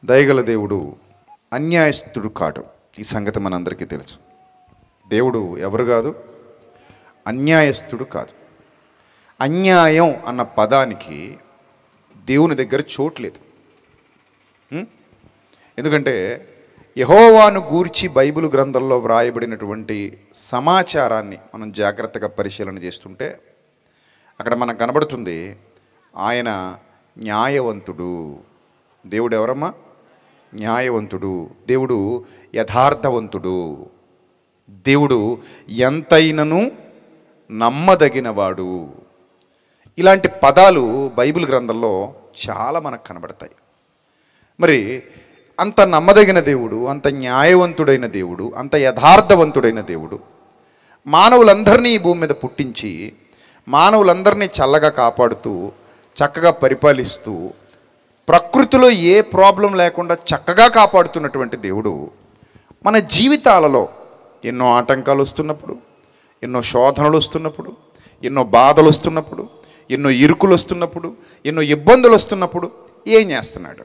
దయగల దేవుడు అన్యాయస్తుడు కాడు ఈ సంగతి మనందరికీ తెలుసు దేవుడు ఎవరు కాదు అన్యాయస్తుడు కాదు అన్యాయం అన్న పదానికి దేవుని దగ్గర చోటు లేదు ఉం? ఎందుకంటే యహోవాను గూర్చి బైబిల్ గ్రంథంలో వ్రాయబడినటువంటి సమాచారాన్ని మనం జాగ్రత్తగా పరిశీలన చేస్తుంటే అక్కడ మనకు కనబడుతుంది ఆయన న్యాయవంతుడు దేవుడు ఎవరమ్మా న్యాయవంతుడు దేవుడు యథార్థవంతుడు దేవుడు ఎంతైనను నమ్మదగినవాడు ఇలాంటి పదాలు బైబిల్ గ్రంథంలో చాలా మనకు కనబడతాయి మరి అంత నమ్మదగిన దేవుడు అంత న్యాయవంతుడైన దేవుడు అంత యథార్థవంతుడైన దేవుడు మానవులందరినీ ఈ భూమి మీద పుట్టించి మానవులందరినీ చల్లగా కాపాడుతూ చక్కగా పరిపాలిస్తూ ప్రకృతిలో ఏ ప్రాబ్లం లేకుండా చక్కగా కాపాడుతున్నటువంటి దేవుడు మన జీవితాలలో ఎన్నో ఆటంకాలు వస్తున్నప్పుడు ఎన్నో శోధనలు వస్తున్నప్పుడు ఎన్నో బాధలు వస్తున్నప్పుడు ఎన్నో ఇరుకులు వస్తున్నప్పుడు ఎన్నో ఇబ్బందులు వస్తున్నప్పుడు ఏం చేస్తున్నాడు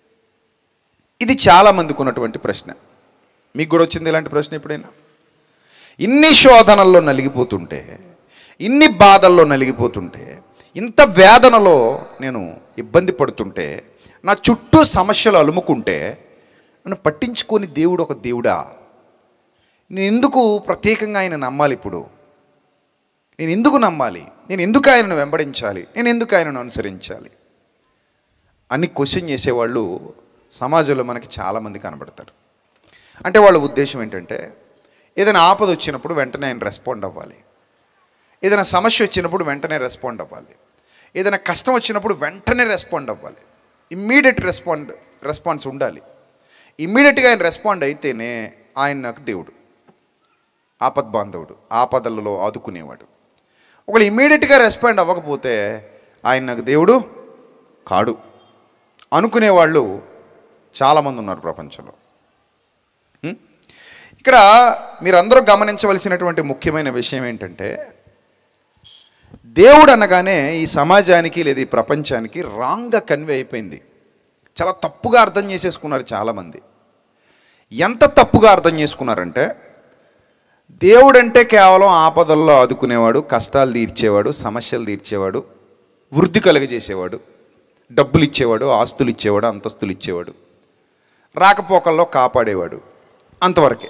ఇది చాలామందికి ఉన్నటువంటి ప్రశ్న మీకు కూడా వచ్చింది ఇలాంటి ప్రశ్న ఎప్పుడైనా ఇన్ని శోధనల్లో నలిగిపోతుంటే ఇన్ని బాధల్లో నలిగిపోతుంటే ఇంత వేదనలో నేను ఇబ్బంది పడుతుంటే నా చుట్టూ సమస్యలు అలుముకుంటే నన్ను పట్టించుకొని దేవుడు ఒక దేవుడా నేను ఎందుకు ప్రత్యేకంగా ఆయన నమ్మాలి ఇప్పుడు నేను ఎందుకు నమ్మాలి నేను ఎందుకు ఆయనను వెంబడించాలి నేను ఎందుకు ఆయనను అనుసరించాలి అని క్వశ్చన్ చేసేవాళ్ళు సమాజంలో మనకి చాలామంది కనబడతారు అంటే వాళ్ళ ఉద్దేశం ఏంటంటే ఏదైనా ఆపద వచ్చినప్పుడు వెంటనే ఆయన రెస్పాండ్ అవ్వాలి ఏదైనా సమస్య వచ్చినప్పుడు వెంటనే రెస్పాండ్ అవ్వాలి ఏదైనా కష్టం వచ్చినప్పుడు వెంటనే రెస్పాండ్ అవ్వాలి ఇమ్మీడియట్ రెస్పాండ్ రెస్పాన్స్ ఉండాలి ఇమ్మీడియట్గా ఆయన రెస్పాండ్ అయితేనే ఆయన నాకు దేవుడు ఆపద్ బాంధవుడు ఆపదలలో ఆదుకునేవాడు ఒకళ్ళు ఇమ్మీడియట్గా రెస్పాండ్ అవ్వకపోతే ఆయన నాకు దేవుడు కాడు అనుకునేవాళ్ళు చాలామంది ఉన్నారు ప్రపంచంలో ఉం? ఇక్కడ మీరందరూ గమనించవలసినటువంటి ముఖ్యమైన విషయం ఏంటంటే దేవుడు అనగానే ఈ సమాజానికి లేదా ఈ ప్రపంచానికి రాంగ్గా కన్వే అయిపోయింది చాలా తప్పుగా అర్థం చేసేసుకున్నారు చాలామంది ఎంత తప్పుగా అర్థం చేసుకున్నారంటే దేవుడంటే కేవలం ఆపదల్లో ఆదుకునేవాడు కష్టాలు తీర్చేవాడు సమస్యలు తీర్చేవాడు వృద్ధి కలుగజేసేవాడు డబ్బులు ఇచ్చేవాడు ఆస్తులు ఇచ్చేవాడు అంతస్తులు ఇచ్చేవాడు రాకపోకల్లో కాపాడేవాడు అంతవరకే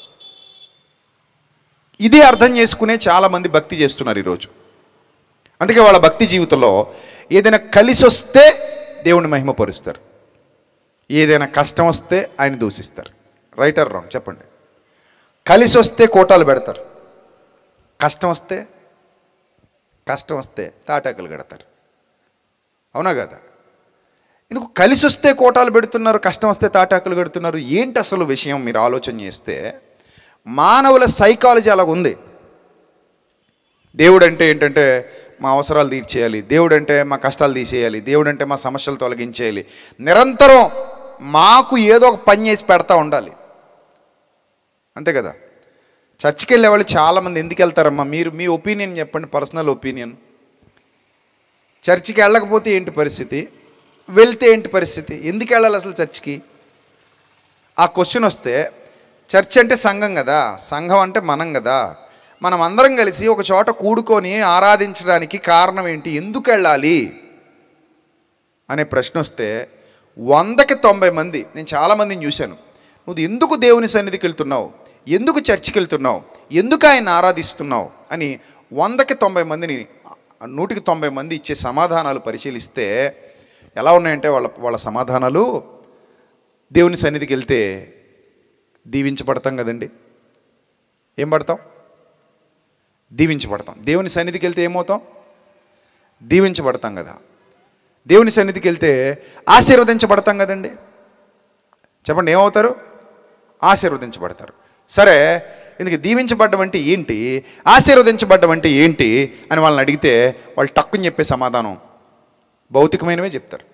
ఇది అర్థం చేసుకునే చాలామంది భక్తి చేస్తున్నారు ఈరోజు అందుకే వాళ్ళ భక్తి జీవితంలో ఏదైనా కలిసి వస్తే దేవుని మహిమపరుస్తారు ఏదైనా కష్టం వస్తే ఆయన దూషిస్తారు రైట్ ఆర్ రాంగ్ చెప్పండి కలిసి వస్తే కోటాలు పెడతారు కష్టం వస్తే కష్టం వస్తే తాటాకులు కడతారు అవునా కదా ఎందుకు కలిసి వస్తే కోటాలు పెడుతున్నారు కష్టం వస్తే తాటాకులు కడుతున్నారు ఏంటి అసలు విషయం మీరు ఆలోచన చేస్తే మానవుల సైకాలజీ అలాగ ఉంది దేవుడు అంటే ఏంటంటే మా అవసరాలు తీర్చేయాలి దేవుడు అంటే మా కష్టాలు తీసేయాలి దేవుడు అంటే మా సమస్యలు తొలగించేయాలి నిరంతరం మాకు ఏదో ఒక పని చేసి పెడతా ఉండాలి అంతే కదా చర్చికి వెళ్ళే వాళ్ళు చాలామంది ఎందుకు వెళ్తారమ్మా మీరు మీ ఒపీనియన్ చెప్పండి పర్సనల్ ఒపీనియన్ చర్చికి వెళ్ళకపోతే ఏంటి పరిస్థితి వెళ్తే ఏంటి పరిస్థితి ఎందుకు వెళ్ళాలి అసలు చర్చికి ఆ క్వశ్చన్ వస్తే చర్చ్ అంటే సంఘం కదా సంఘం అంటే మనం కదా మనం అందరం కలిసి ఒక చోట కూడుకొని ఆరాధించడానికి కారణం ఏంటి ఎందుకు వెళ్ళాలి అనే ప్రశ్న వస్తే వందకి తొంభై మంది నేను చాలామందిని చూశాను నువ్వు ఎందుకు దేవుని సన్నిధికి వెళ్తున్నావు ఎందుకు చర్చికి వెళ్తున్నావు ఎందుకు ఆయన ఆరాధిస్తున్నావు అని వందకి తొంభై మందిని నూటికి తొంభై మంది ఇచ్చే సమాధానాలు పరిశీలిస్తే ఎలా ఉన్నాయంటే వాళ్ళ వాళ్ళ సమాధానాలు దేవుని సన్నిధికి వెళ్తే దీవించబడతాం కదండి ఏం పడతాం దీవించబడతాం దేవుని సన్నిధికి వెళ్తే ఏమవుతాం దీవించబడతాం కదా దేవుని సన్నిధికి వెళ్తే ఆశీర్వదించబడతాం కదండి చెప్పండి ఏమవుతారు ఆశీర్వదించబడతారు సరే ఇందుకు దీవించబడ్డం అంటే ఏంటి ఆశీర్వదించబడ్డం అంటే ఏంటి అని వాళ్ళని అడిగితే వాళ్ళు టక్కుని చెప్పే సమాధానం భౌతికమైనవే చెప్తారు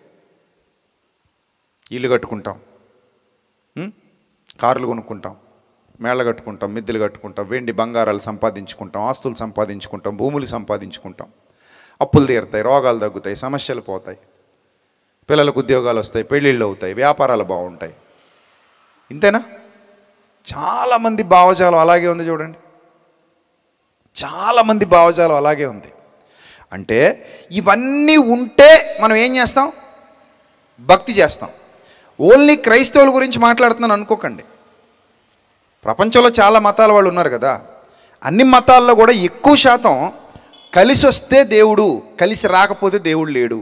ఇల్లు కట్టుకుంటాం ఉం? కార్లు కొనుక్కుంటాం మేళ్ళ కట్టుకుంటాం మిద్దెలు కట్టుకుంటాం వెండి బంగారాలు సంపాదించుకుంటాం ఆస్తులు సంపాదించుకుంటాం భూములు సంపాదించుకుంటాం అప్పులు తీరుతాయి రోగాలు తగ్గుతాయి సమస్యలు పోతాయి పిల్లలకు ఉద్యోగాలు వస్తాయి పెళ్ళిళ్ళు అవుతాయి వ్యాపారాలు బాగుంటాయి ఇంతేనా చాలామంది భావజాలం అలాగే ఉంది చూడండి చాలామంది భావజాలం అలాగే ఉంది అంటే ఇవన్నీ ఉంటే మనం ఏం చేస్తాం భక్తి చేస్తాం ఓన్లీ క్రైస్తవుల గురించి మాట్లాడుతున్నాను అనుకోకండి ప్రపంచంలో చాలా మతాల వాళ్ళు ఉన్నారు కదా అన్ని మతాల్లో కూడా ఎక్కువ శాతం కలిసి వస్తే దేవుడు కలిసి రాకపోతే దేవుడు లేడు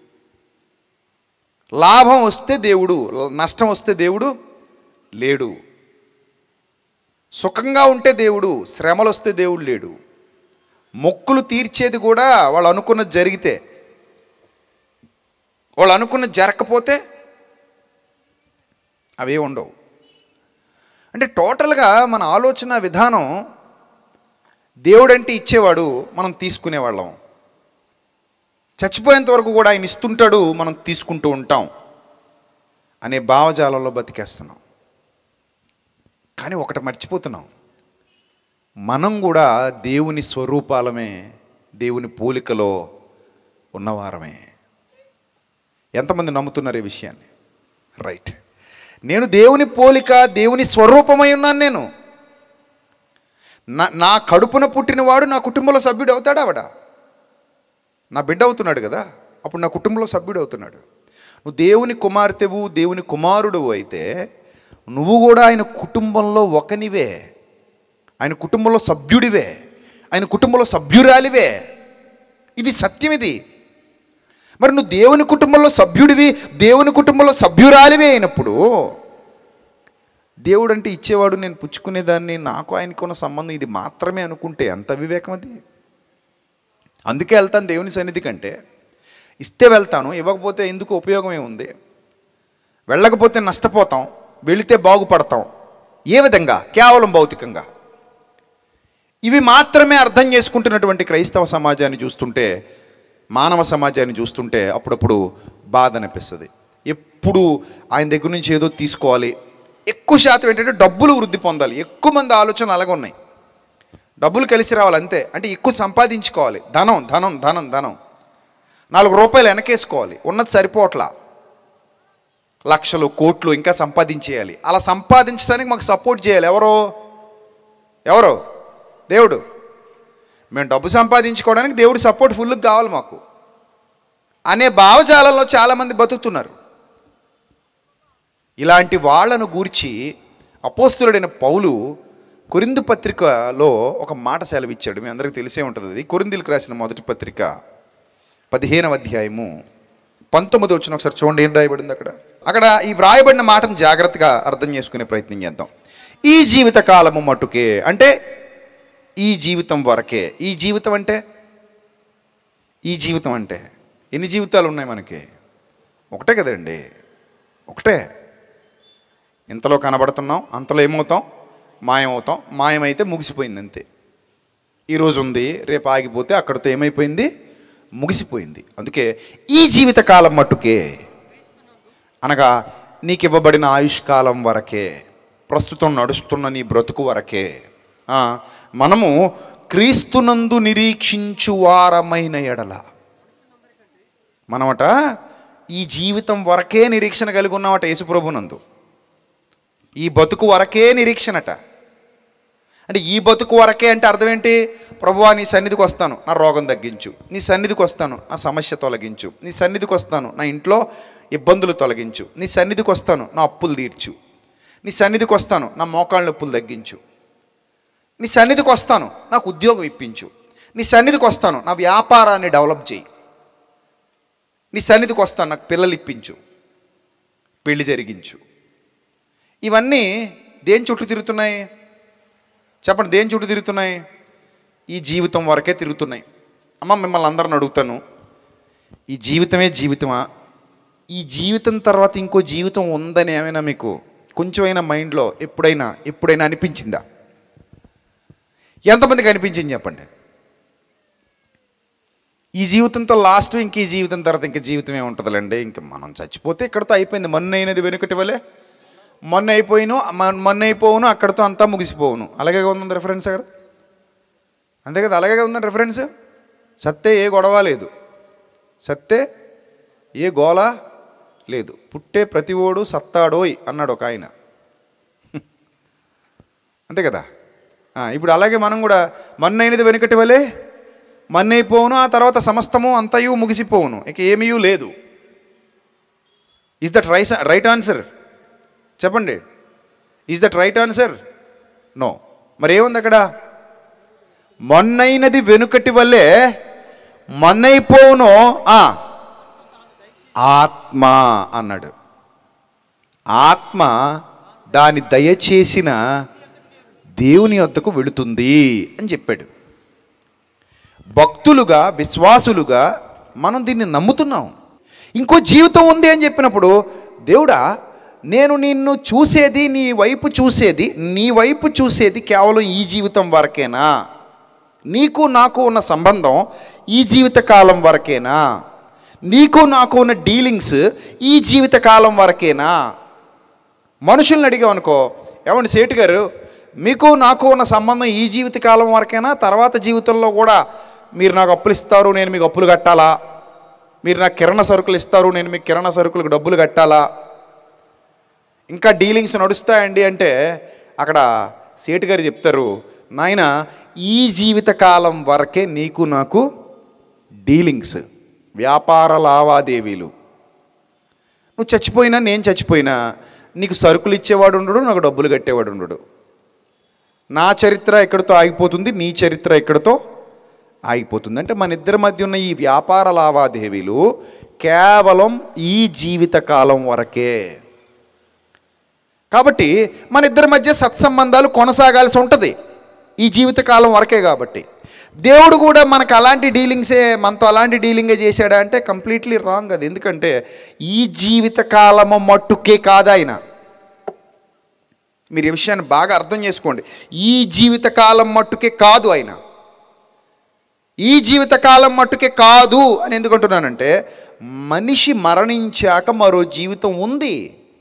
లాభం వస్తే దేవుడు నష్టం వస్తే దేవుడు లేడు సుఖంగా ఉంటే దేవుడు శ్రమలు వస్తే దేవుడు లేడు మొక్కులు తీర్చేది కూడా వాళ్ళు అనుకున్నది జరిగితే వాళ్ళు అనుకున్నది జరగకపోతే అవే ఉండవు అంటే టోటల్గా మన ఆలోచన విధానం దేవుడంటే ఇచ్చేవాడు మనం తీసుకునేవాళ్ళం చచ్చిపోయేంత వరకు కూడా ఆయన ఇస్తుంటాడు మనం తీసుకుంటూ ఉంటాం అనే భావజాలంలో బతికేస్తున్నాం కానీ ఒకటి మర్చిపోతున్నాం మనం కూడా దేవుని స్వరూపాలమే దేవుని పోలికలో ఉన్నవారమే ఎంతమంది నమ్ముతున్నారు ఈ విషయాన్ని రైట్ నేను దేవుని పోలిక దేవుని స్వరూపమై ఉన్నాను నేను నా నా కడుపున పుట్టినవాడు నా కుటుంబంలో సభ్యుడు అవుతాడు ఆవిడ నా బిడ్డ అవుతున్నాడు కదా అప్పుడు నా కుటుంబంలో సభ్యుడు అవుతున్నాడు నువ్వు దేవుని కుమార్తెవు దేవుని కుమారుడు అయితే నువ్వు కూడా ఆయన కుటుంబంలో ఒకనివే ఆయన కుటుంబంలో సభ్యుడివే ఆయన కుటుంబంలో సభ్యురాలివే ఇది సత్యం ఇది మరి నువ్వు దేవుని కుటుంబంలో సభ్యుడివి దేవుని కుటుంబంలో సభ్యురాలివే అయినప్పుడు దేవుడు అంటే ఇచ్చేవాడు నేను పుచ్చుకునేదాన్ని నాకు ఆయనకు ఉన్న సంబంధం ఇది మాత్రమే అనుకుంటే ఎంత వివేకం అది అందుకే వెళ్తాను దేవుని సన్నిధి కంటే ఇస్తే వెళ్తాను ఇవ్వకపోతే ఎందుకు ఉపయోగమే ఉంది వెళ్ళకపోతే నష్టపోతాం వెళితే బాగుపడతాం ఏ విధంగా కేవలం భౌతికంగా ఇవి మాత్రమే అర్థం చేసుకుంటున్నటువంటి క్రైస్తవ సమాజాన్ని చూస్తుంటే మానవ సమాజాన్ని చూస్తుంటే అప్పుడప్పుడు బాధ అనిపిస్తుంది ఎప్పుడు ఆయన దగ్గర నుంచి ఏదో తీసుకోవాలి ఎక్కువ శాతం ఏంటంటే డబ్బులు వృద్ధి పొందాలి ఎక్కువ మంది ఆలోచనలు అలాగే ఉన్నాయి డబ్బులు కలిసి రావాలి అంతే అంటే ఎక్కువ సంపాదించుకోవాలి ధనం ధనం ధనం ధనం నాలుగు రూపాయలు వెనకేసుకోవాలి ఉన్నది సరిపోవట్లా లక్షలు కోట్లు ఇంకా సంపాదించేయాలి అలా సంపాదించడానికి మాకు సపోర్ట్ చేయాలి ఎవరో ఎవరో దేవుడు మేము డబ్బు సంపాదించుకోవడానికి దేవుడి సపోర్ట్ ఫుల్గా కావాలి మాకు అనే భావజాలంలో చాలామంది బతుకుతున్నారు ఇలాంటి వాళ్ళను గూర్చి అపోస్తులుడైన పౌలు కొరిందు పత్రికలో ఒక మాట సెలవిచ్చాడు మీ అందరికీ తెలిసే ఉంటుంది అది కొరిందులకు రాసిన మొదటి పత్రిక పదిహేనవ అధ్యాయము పంతొమ్మిది వచ్చిన ఒకసారి చూడండి ఏం రాయబడింది అక్కడ అక్కడ ఈ వ్రాయబడిన మాటను జాగ్రత్తగా అర్థం చేసుకునే ప్రయత్నం చేద్దాం ఈ జీవిత కాలము మట్టుకే అంటే ఈ జీవితం వరకే ఈ జీవితం అంటే ఈ జీవితం అంటే ఎన్ని జీవితాలు ఉన్నాయి మనకి ఒకటే కదండి ఒకటే ఇంతలో కనబడుతున్నాం అంతలో ఏమవుతాం మాయమవుతాం మాయమైతే ముగిసిపోయింది అంతే ఈరోజు ఉంది రేపు ఆగిపోతే అక్కడితో ఏమైపోయింది ముగిసిపోయింది అందుకే ఈ జీవితకాలం మట్టుకే అనగా నీకు ఇవ్వబడిన ఆయుష్కాలం వరకే ప్రస్తుతం నడుస్తున్న నీ బ్రతుకు వరకే ఆ, మనము క్రీస్తునందు నిరీక్షించు వారమైన ఎడల మనమట ఈ జీవితం వరకే నిరీక్షణ కలిగి ఉన్నామట యేసుప్రభునందు ఈ బతుకు వరకే నిరీక్షణట అంటే ఈ బతుకు వరకే అంటే అర్థం ఏంటి ప్రభువా నీ సన్నిధికి వస్తాను నా రోగం తగ్గించు నీ సన్నిధికి వస్తాను నా సమస్య తొలగించు నీ సన్నిధికి వస్తాను నా ఇంట్లో ఇబ్బందులు తొలగించు నీ సన్నిధికి వస్తాను నా అప్పులు తీర్చు నీ సన్నిధికి వస్తాను నా మోకాళ్ళ నొప్పులు తగ్గించు నీ సన్నిధికి వస్తాను నాకు ఉద్యోగం ఇప్పించు నీ సన్నిధికి వస్తాను నా వ్యాపారాన్ని డెవలప్ చేయి నీ సన్నిధికి వస్తాను నాకు పిల్లలు ఇప్పించు పెళ్లి జరిగించు ఇవన్నీ దేని చుట్టూ తిరుగుతున్నాయి చెప్పండి దేని చుట్టూ తిరుగుతున్నాయి ఈ జీవితం వరకే తిరుగుతున్నాయి అమ్మ మిమ్మల్ని అందరిని అడుగుతాను ఈ జీవితమే జీవితమా ఈ జీవితం తర్వాత ఇంకో జీవితం ఉందని ఏమైనా మీకు కొంచెమైనా మైండ్లో ఎప్పుడైనా ఎప్పుడైనా అనిపించిందా ఎంతమందికి అనిపించింది చెప్పండి ఈ జీవితంతో లాస్ట్ ఇంక ఈ జీవితం తర్వాత ఇంక జీవితం ఏముంటుందిలేండి ఇంక మనం చచ్చిపోతే ఇక్కడతో అయిపోయింది మొన్న అయినది వెనుకటి వలే మొన్న అయిపోయిను మన- మొన్న అయిపోవును అక్కడతో అంతా ముగిసిపోవును అలాగే ఉందండి రెఫరెన్స్ అక్కడ అంతే కదా అలాగే ఉందండి రెఫరెన్స్ సత్తే ఏ గొడవ లేదు సత్తే ఏ గోల లేదు పుట్టే ప్రతివోడు సత్తాడోయ్ అన్నాడు ఒక ఆయన అంతే కదా ఆ, ఇప్పుడు అలాగే మనం కూడా మన్నైనది వెనుకటి వలె మన్నైపోవును ఆ తర్వాత సమస్తము అంతయు ముగిసిపోవును ఇక ఏమీ లేదు is that rice right answer చెప్పండి is that right answer no మరి ఏముంది అక్కడ మొన్నైనది వెనుకటి వల్లే మన్నైపోవును ఆ, ఆత్మ అన్నాడు ఆత్మ దాని దయచేసిన దేవుని వద్దకు వెళుతుంది అని చెప్పాడు భక్తులుగా విశ్వాసులుగా మనం దీన్ని నమ్ముతున్నాం ఇంకో జీవితం ఉంది అని చెప్పినప్పుడు దేవుడా నేను నిన్ను చూసేది నీ వైపు చూసేది నీ వైపు చూసేది కేవలం ఈ జీవితం వరకేనా నీకు నాకు ఉన్న సంబంధం ఈ జీవిత కాలం వరకేనా నీకు నాకు ఉన్న డీలింగ్స్ ఈ జీవిత కాలం వరకేనా మనుషుల్ని అడిగామనుకో ఏమండి సేటు గారు మీకు నాకు ఉన్న సంబంధం ఈ జీవిత కాలం వరకేనా తర్వాత జీవితంలో కూడా మీరు నాకు అప్పులు ఇస్తారు నేను మీకు అప్పులు కట్టాలా మీరు నాకు కిరణ సరుకులు ఇస్తారు నేను మీకు కిరణ సరుకులకు డబ్బులు కట్టాలా ఇంకా డీలింగ్స్ నడుస్తాయండి అంటే అక్కడ సేటు గారు చెప్తారు నాయన ఈ జీవిత కాలం వరకే నీకు నాకు డీలింగ్స్ వ్యాపార లావాదేవీలు నువ్వు చచ్చిపోయినా నేను చచ్చిపోయినా నీకు సరుకులు ఇచ్చేవాడు ఉండడు నాకు డబ్బులు కట్టేవాడు ఉండడు నా చరిత్ర ఎక్కడితో ఆగిపోతుంది నీ చరిత్ర ఎక్కడితో ఆగిపోతుంది అంటే మన ఇద్దరి మధ్య ఉన్న ఈ వ్యాపార లావాదేవీలు కేవలం ఈ జీవిత కాలం వరకే కాబట్టి మన ఇద్దరి మధ్య సత్సంబంధాలు కొనసాగాల్సి ఉంటుంది ఈ జీవితకాలం వరకే కాబట్టి దేవుడు కూడా మనకు అలాంటి డీలింగ్సే మనతో అలాంటి డీలింగే చేశాడా అంటే కంప్లీట్లీ రాంగ్ అది ఎందుకంటే ఈ జీవితకాలము మట్టుకే కాదు ఆయన మీరు ఈ విషయాన్ని బాగా అర్థం చేసుకోండి ఈ జీవితకాలం మట్టుకే కాదు ఆయన ఈ జీవితకాలం మట్టుకే కాదు అని ఎందుకంటున్నానంటే మనిషి మరణించాక మరో జీవితం ఉంది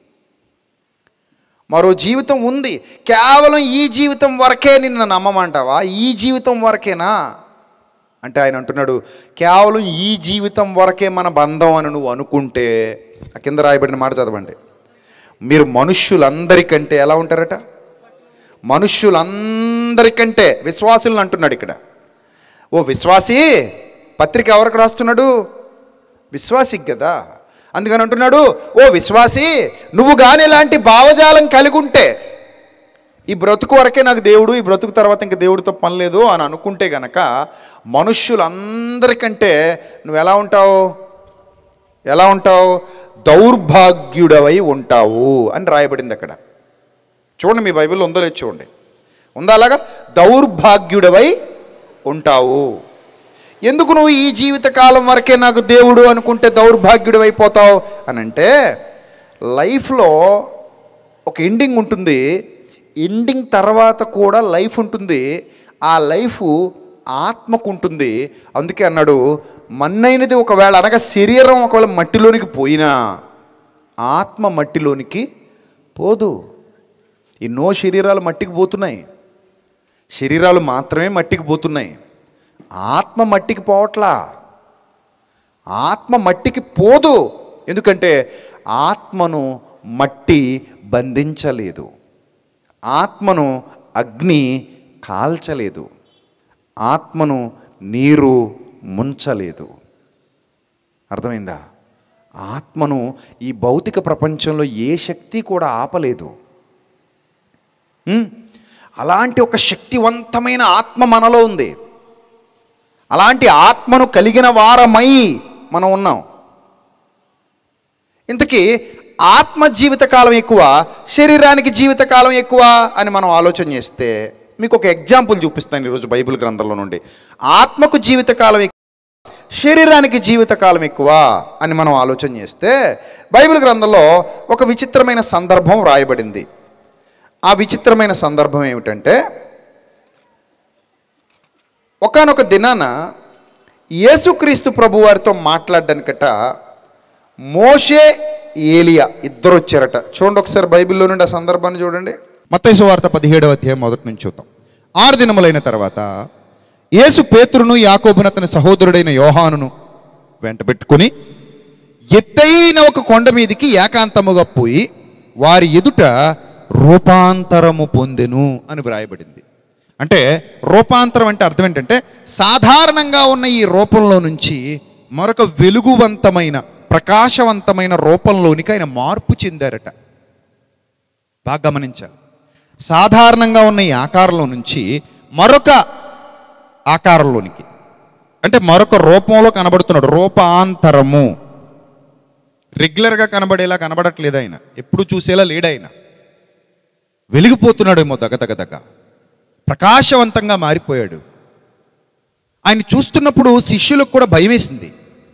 మరో జీవితం ఉంది కేవలం ఈ జీవితం వరకే నిన్ను నమ్మమంటావా ఈ జీవితం వరకేనా అంటే ఆయన అంటున్నాడు కేవలం ఈ జీవితం వరకే మన బంధం అని నువ్వు అనుకుంటే ఆ కింద రాయబడిన మాట చదవండి మీరు మనుష్యులందరికంటే ఎలా ఉంటారట మనుష్యులందరికంటే విశ్వాసులను అంటున్నాడు ఇక్కడ ఓ విశ్వాసి పత్రిక ఎవరికి రాస్తున్నాడు విశ్వాసికి కదా అందుకని అంటున్నాడు ఓ విశ్వాసి నువ్వు కానీ ఇలాంటి భావజాలం కలిగి ఉంటే ఈ బ్రతుకు వరకే నాకు దేవుడు ఈ బ్రతుకు తర్వాత ఇంక దేవుడితో పని లేదు అని అనుకుంటే గనక మనుష్యులందరికంటే నువ్వు ఎలా ఉంటావు ఎలా ఉంటావు దౌర్భాగ్యుడవై ఉంటావు అని రాయబడింది అక్కడ చూడండి మీ బైబిల్లో ఉందో లేదు చూడండి ఉందా అలాగా దౌర్భాగ్యుడవై ఉంటావు ఎందుకు నువ్వు ఈ జీవిత కాలం వరకే నాకు దేవుడు అనుకుంటే దౌర్భాగ్యుడు అయిపోతావు అని అంటే లైఫ్లో ఒక ఎండింగ్ ఉంటుంది ఎండింగ్ తర్వాత కూడా లైఫ్ ఉంటుంది ఆ లైఫ్ ఆత్మకు ఉంటుంది అందుకే అన్నాడు మన్నైనది ఒకవేళ అనగా శరీరం ఒకవేళ మట్టిలోనికి పోయినా ఆత్మ మట్టిలోనికి పోదు ఎన్నో శరీరాలు మట్టికి పోతున్నాయి శరీరాలు మాత్రమే మట్టికి పోతున్నాయి ఆత్మ మట్టికి పోవట్లా ఆత్మ మట్టికి పోదు ఎందుకంటే ఆత్మను మట్టి బంధించలేదు ఆత్మను అగ్ని కాల్చలేదు ఆత్మను నీరు ముంచలేదు అర్థమైందా ఆత్మను ఈ భౌతిక ప్రపంచంలో ఏ శక్తి కూడా ఆపలేదు ఉం? అలాంటి ఒక శక్తివంతమైన ఆత్మ మనలో ఉంది అలాంటి ఆత్మను కలిగిన వారమై మనం ఉన్నాం ఇంతకీ ఆత్మ జీవితకాలం ఎక్కువ శరీరానికి జీవితకాలం ఎక్కువ అని మనం ఆలోచన చేస్తే మీకు ఒక ఎగ్జాంపుల్ చూపిస్తాను ఈరోజు బైబిల్ గ్రంథంలో నుండి ఆత్మకు జీవితకాలం ఎక్కువ శరీరానికి జీవితకాలం ఎక్కువ అని మనం ఆలోచన చేస్తే బైబిల్ గ్రంథంలో ఒక విచిత్రమైన సందర్భం రాయబడింది ఆ విచిత్రమైన సందర్భం ఏమిటంటే ఒకానొక దినాన యేసుక్రీస్తు ప్రభు వారితో మాట్లాడడానికట మోషే ఏలియా ఇద్దరు వచ్చారట చూడండి ఒకసారి బైబిల్లో నుండి ఆ సందర్భాన్ని చూడండి మత్తైసు వార్త పదిహేడవ అధ్యాయం మొదటి నుంచి చూద్దాం ఆరు దినములైన తర్వాత యేసు పేతురును యాకోబును అతని సహోదరుడైన యోహానును వెంట పెట్టుకుని ఎత్తైన ఒక కొండ మీదికి ఏకాంతముగా పోయి వారి ఎదుట రూపాంతరము పొందెను అని వ్రాయబడింది అంటే రూపాంతరం అంటే అర్థం ఏంటంటే సాధారణంగా ఉన్న ఈ రూపంలో నుంచి మరొక వెలుగువంతమైన ప్రకాశవంతమైన రూపంలోనికి ఆయన మార్పు చెందారట బాగా గమనించాలి సాధారణంగా ఉన్న ఈ ఆకారంలో నుంచి మరొక ఆకారంలోనికి అంటే మరొక రూపంలో కనబడుతున్నాడు రూపాంతరము రెగ్యులర్గా కనబడేలా కనబడట్లేదు ఆయన ఎప్పుడు చూసేలా లేడు ఆయన వెలిగిపోతున్నాడేమో దగదగ దగ ప్రకాశవంతంగా మారిపోయాడు ఆయన చూస్తున్నప్పుడు శిష్యులకు కూడా భయం వేసింది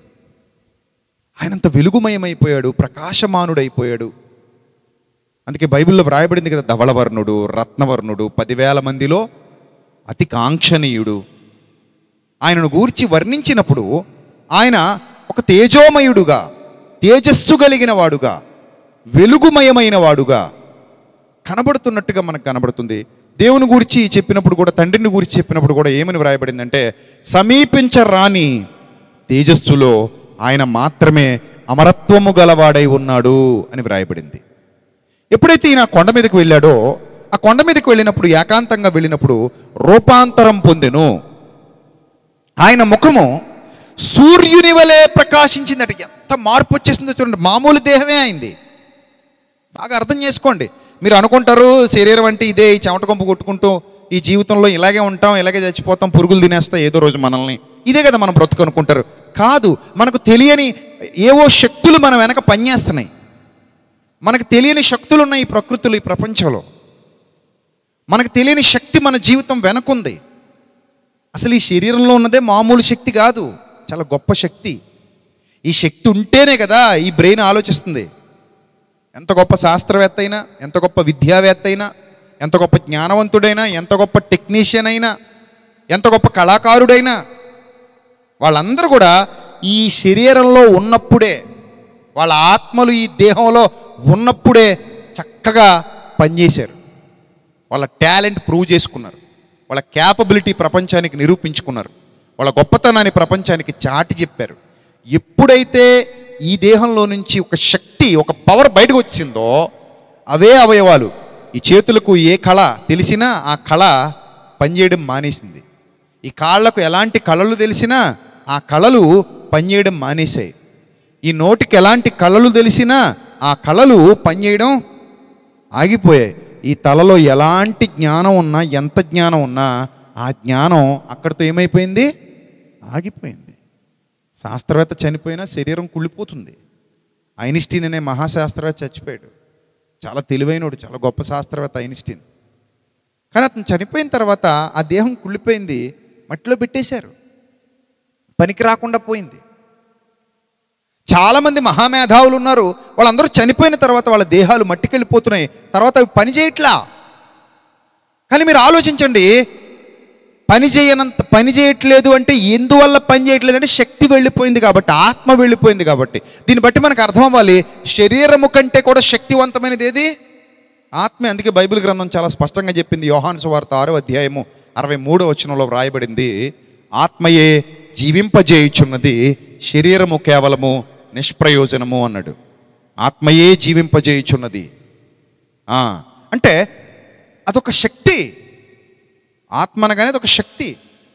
ఆయనంత వెలుగుమయమైపోయాడు ప్రకాశమానుడైపోయాడు అందుకే బైబిల్లో వ్రాయబడింది కదా ధవళవర్ణుడు రత్నవర్ణుడు పదివేల మందిలో అతి కాంక్షణీయుడు ఆయనను గూర్చి వర్ణించినప్పుడు ఆయన ఒక తేజోమయుడుగా తేజస్సు కలిగిన వాడుగా వెలుగుమయమైన వాడుగా కనబడుతున్నట్టుగా మనకు కనబడుతుంది దేవుని గురించి చెప్పినప్పుడు కూడా తండ్రిని గురించి చెప్పినప్పుడు కూడా ఏమని వ్రాయబడిందంటే సమీపించరాని తేజస్సులో ఆయన మాత్రమే అమరత్వము గలవాడై ఉన్నాడు అని వ్రాయబడింది ఎప్పుడైతే ఈయన ఆ కొండ మీదకి వెళ్ళాడో ఆ కొండ మీదకి వెళ్ళినప్పుడు ఏకాంతంగా వెళ్ళినప్పుడు రూపాంతరం పొందెను ఆయన ముఖము సూర్యుని వలె ప్రకాశించిందట ఎంత మార్పు వచ్చేసిందో చూడండి మామూలు దేహమే అయింది బాగా అర్థం చేసుకోండి మీరు అనుకుంటారు శరీరం అంటే ఇదే ఈ చెమట కొంపు కొట్టుకుంటూ ఈ జీవితంలో ఇలాగే ఉంటాం ఇలాగే చచ్చిపోతాం పురుగులు తినేస్తాయి ఏదో రోజు మనల్ని ఇదే కదా మనం బ్రతుకు అనుకుంటారు కాదు మనకు తెలియని ఏవో శక్తులు మన వెనక పనిచేస్తున్నాయి మనకు తెలియని శక్తులు ఉన్నాయి ఈ ప్రకృతిలో ఈ ప్రపంచంలో మనకు తెలియని శక్తి మన జీవితం వెనకుంది అసలు ఈ శరీరంలో ఉన్నదే మామూలు శక్తి కాదు చాలా గొప్ప శక్తి ఈ శక్తి ఉంటేనే కదా ఈ బ్రెయిన్ ఆలోచిస్తుంది ఎంత గొప్ప శాస్త్రవేత్త అయినా ఎంత గొప్ప విద్యావేత్త అయినా ఎంత గొప్ప జ్ఞానవంతుడైనా ఎంత గొప్ప టెక్నీషియన్ అయినా ఎంత గొప్ప కళాకారుడైనా వాళ్ళందరూ కూడా ఈ శరీరంలో ఉన్నప్పుడే వాళ్ళ ఆత్మలు ఈ దేహంలో ఉన్నప్పుడే చక్కగా పనిచేశారు వాళ్ళ టాలెంట్ ప్రూవ్ చేసుకున్నారు వాళ్ళ క్యాపబిలిటీ ప్రపంచానికి నిరూపించుకున్నారు వాళ్ళ గొప్పతనాన్ని ప్రపంచానికి చాటి చెప్పారు ఎప్పుడైతే ఈ దేహంలో నుంచి ఒక శక్తి ఒక పవర్ బయటకు వచ్చిందో అవే అవయవాలు ఈ చేతులకు ఏ కళ తెలిసినా ఆ కళ పనిచేయడం మానేసింది ఈ కాళ్ళకు ఎలాంటి కళలు తెలిసినా ఆ కళలు పనిచేయడం మానేశాయి ఈ నోటికి ఎలాంటి కళలు తెలిసినా ఆ కళలు పనిచేయడం ఆగిపోయాయి ఈ తలలో ఎలాంటి జ్ఞానం ఉన్నా ఎంత జ్ఞానం ఉన్నా ఆ జ్ఞానం అక్కడితో ఏమైపోయింది ఆగిపోయింది శాస్త్రవేత్త చనిపోయినా శరీరం కుళ్ళిపోతుంది ఐన్స్టీన్ అనే మహాశాస్త్రవేత్త చచ్చిపోయాడు చాలా తెలివైనడు చాలా గొప్ప శాస్త్రవేత్త ఐన్స్టీన్ కానీ అతను చనిపోయిన తర్వాత ఆ దేహం కుళ్ళిపోయింది మట్టిలో పెట్టేశారు పనికి రాకుండా పోయింది చాలామంది మహామేధావులు ఉన్నారు వాళ్ళందరూ చనిపోయిన తర్వాత వాళ్ళ దేహాలు మట్టికెళ్ళిపోతున్నాయి తర్వాత అవి పని చేయట్లా కానీ మీరు ఆలోచించండి పని చేయనంత పని చేయట్లేదు అంటే ఎందువల్ల పని చేయట్లేదు అంటే శక్తి వెళ్ళిపోయింది కాబట్టి ఆత్మ వెళ్ళిపోయింది కాబట్టి దీన్ని బట్టి మనకు అర్థం అవ్వాలి శరీరము కంటే కూడా శక్తివంతమైనది ఏది ఆత్మ అందుకే బైబిల్ గ్రంథం చాలా స్పష్టంగా చెప్పింది యోహాను సువార్త ఆరో అధ్యాయము అరవై మూడో వచనంలో వ్రాయబడింది ఆత్మయే జీవింపజేయుచున్నది శరీరము కేవలము నిష్ప్రయోజనము అన్నాడు ఆత్మయే జీవింపజేయుచున్నది ఆ, అంటే అదొక శక్తి ఆత్మ అనగానే అదొక శక్తి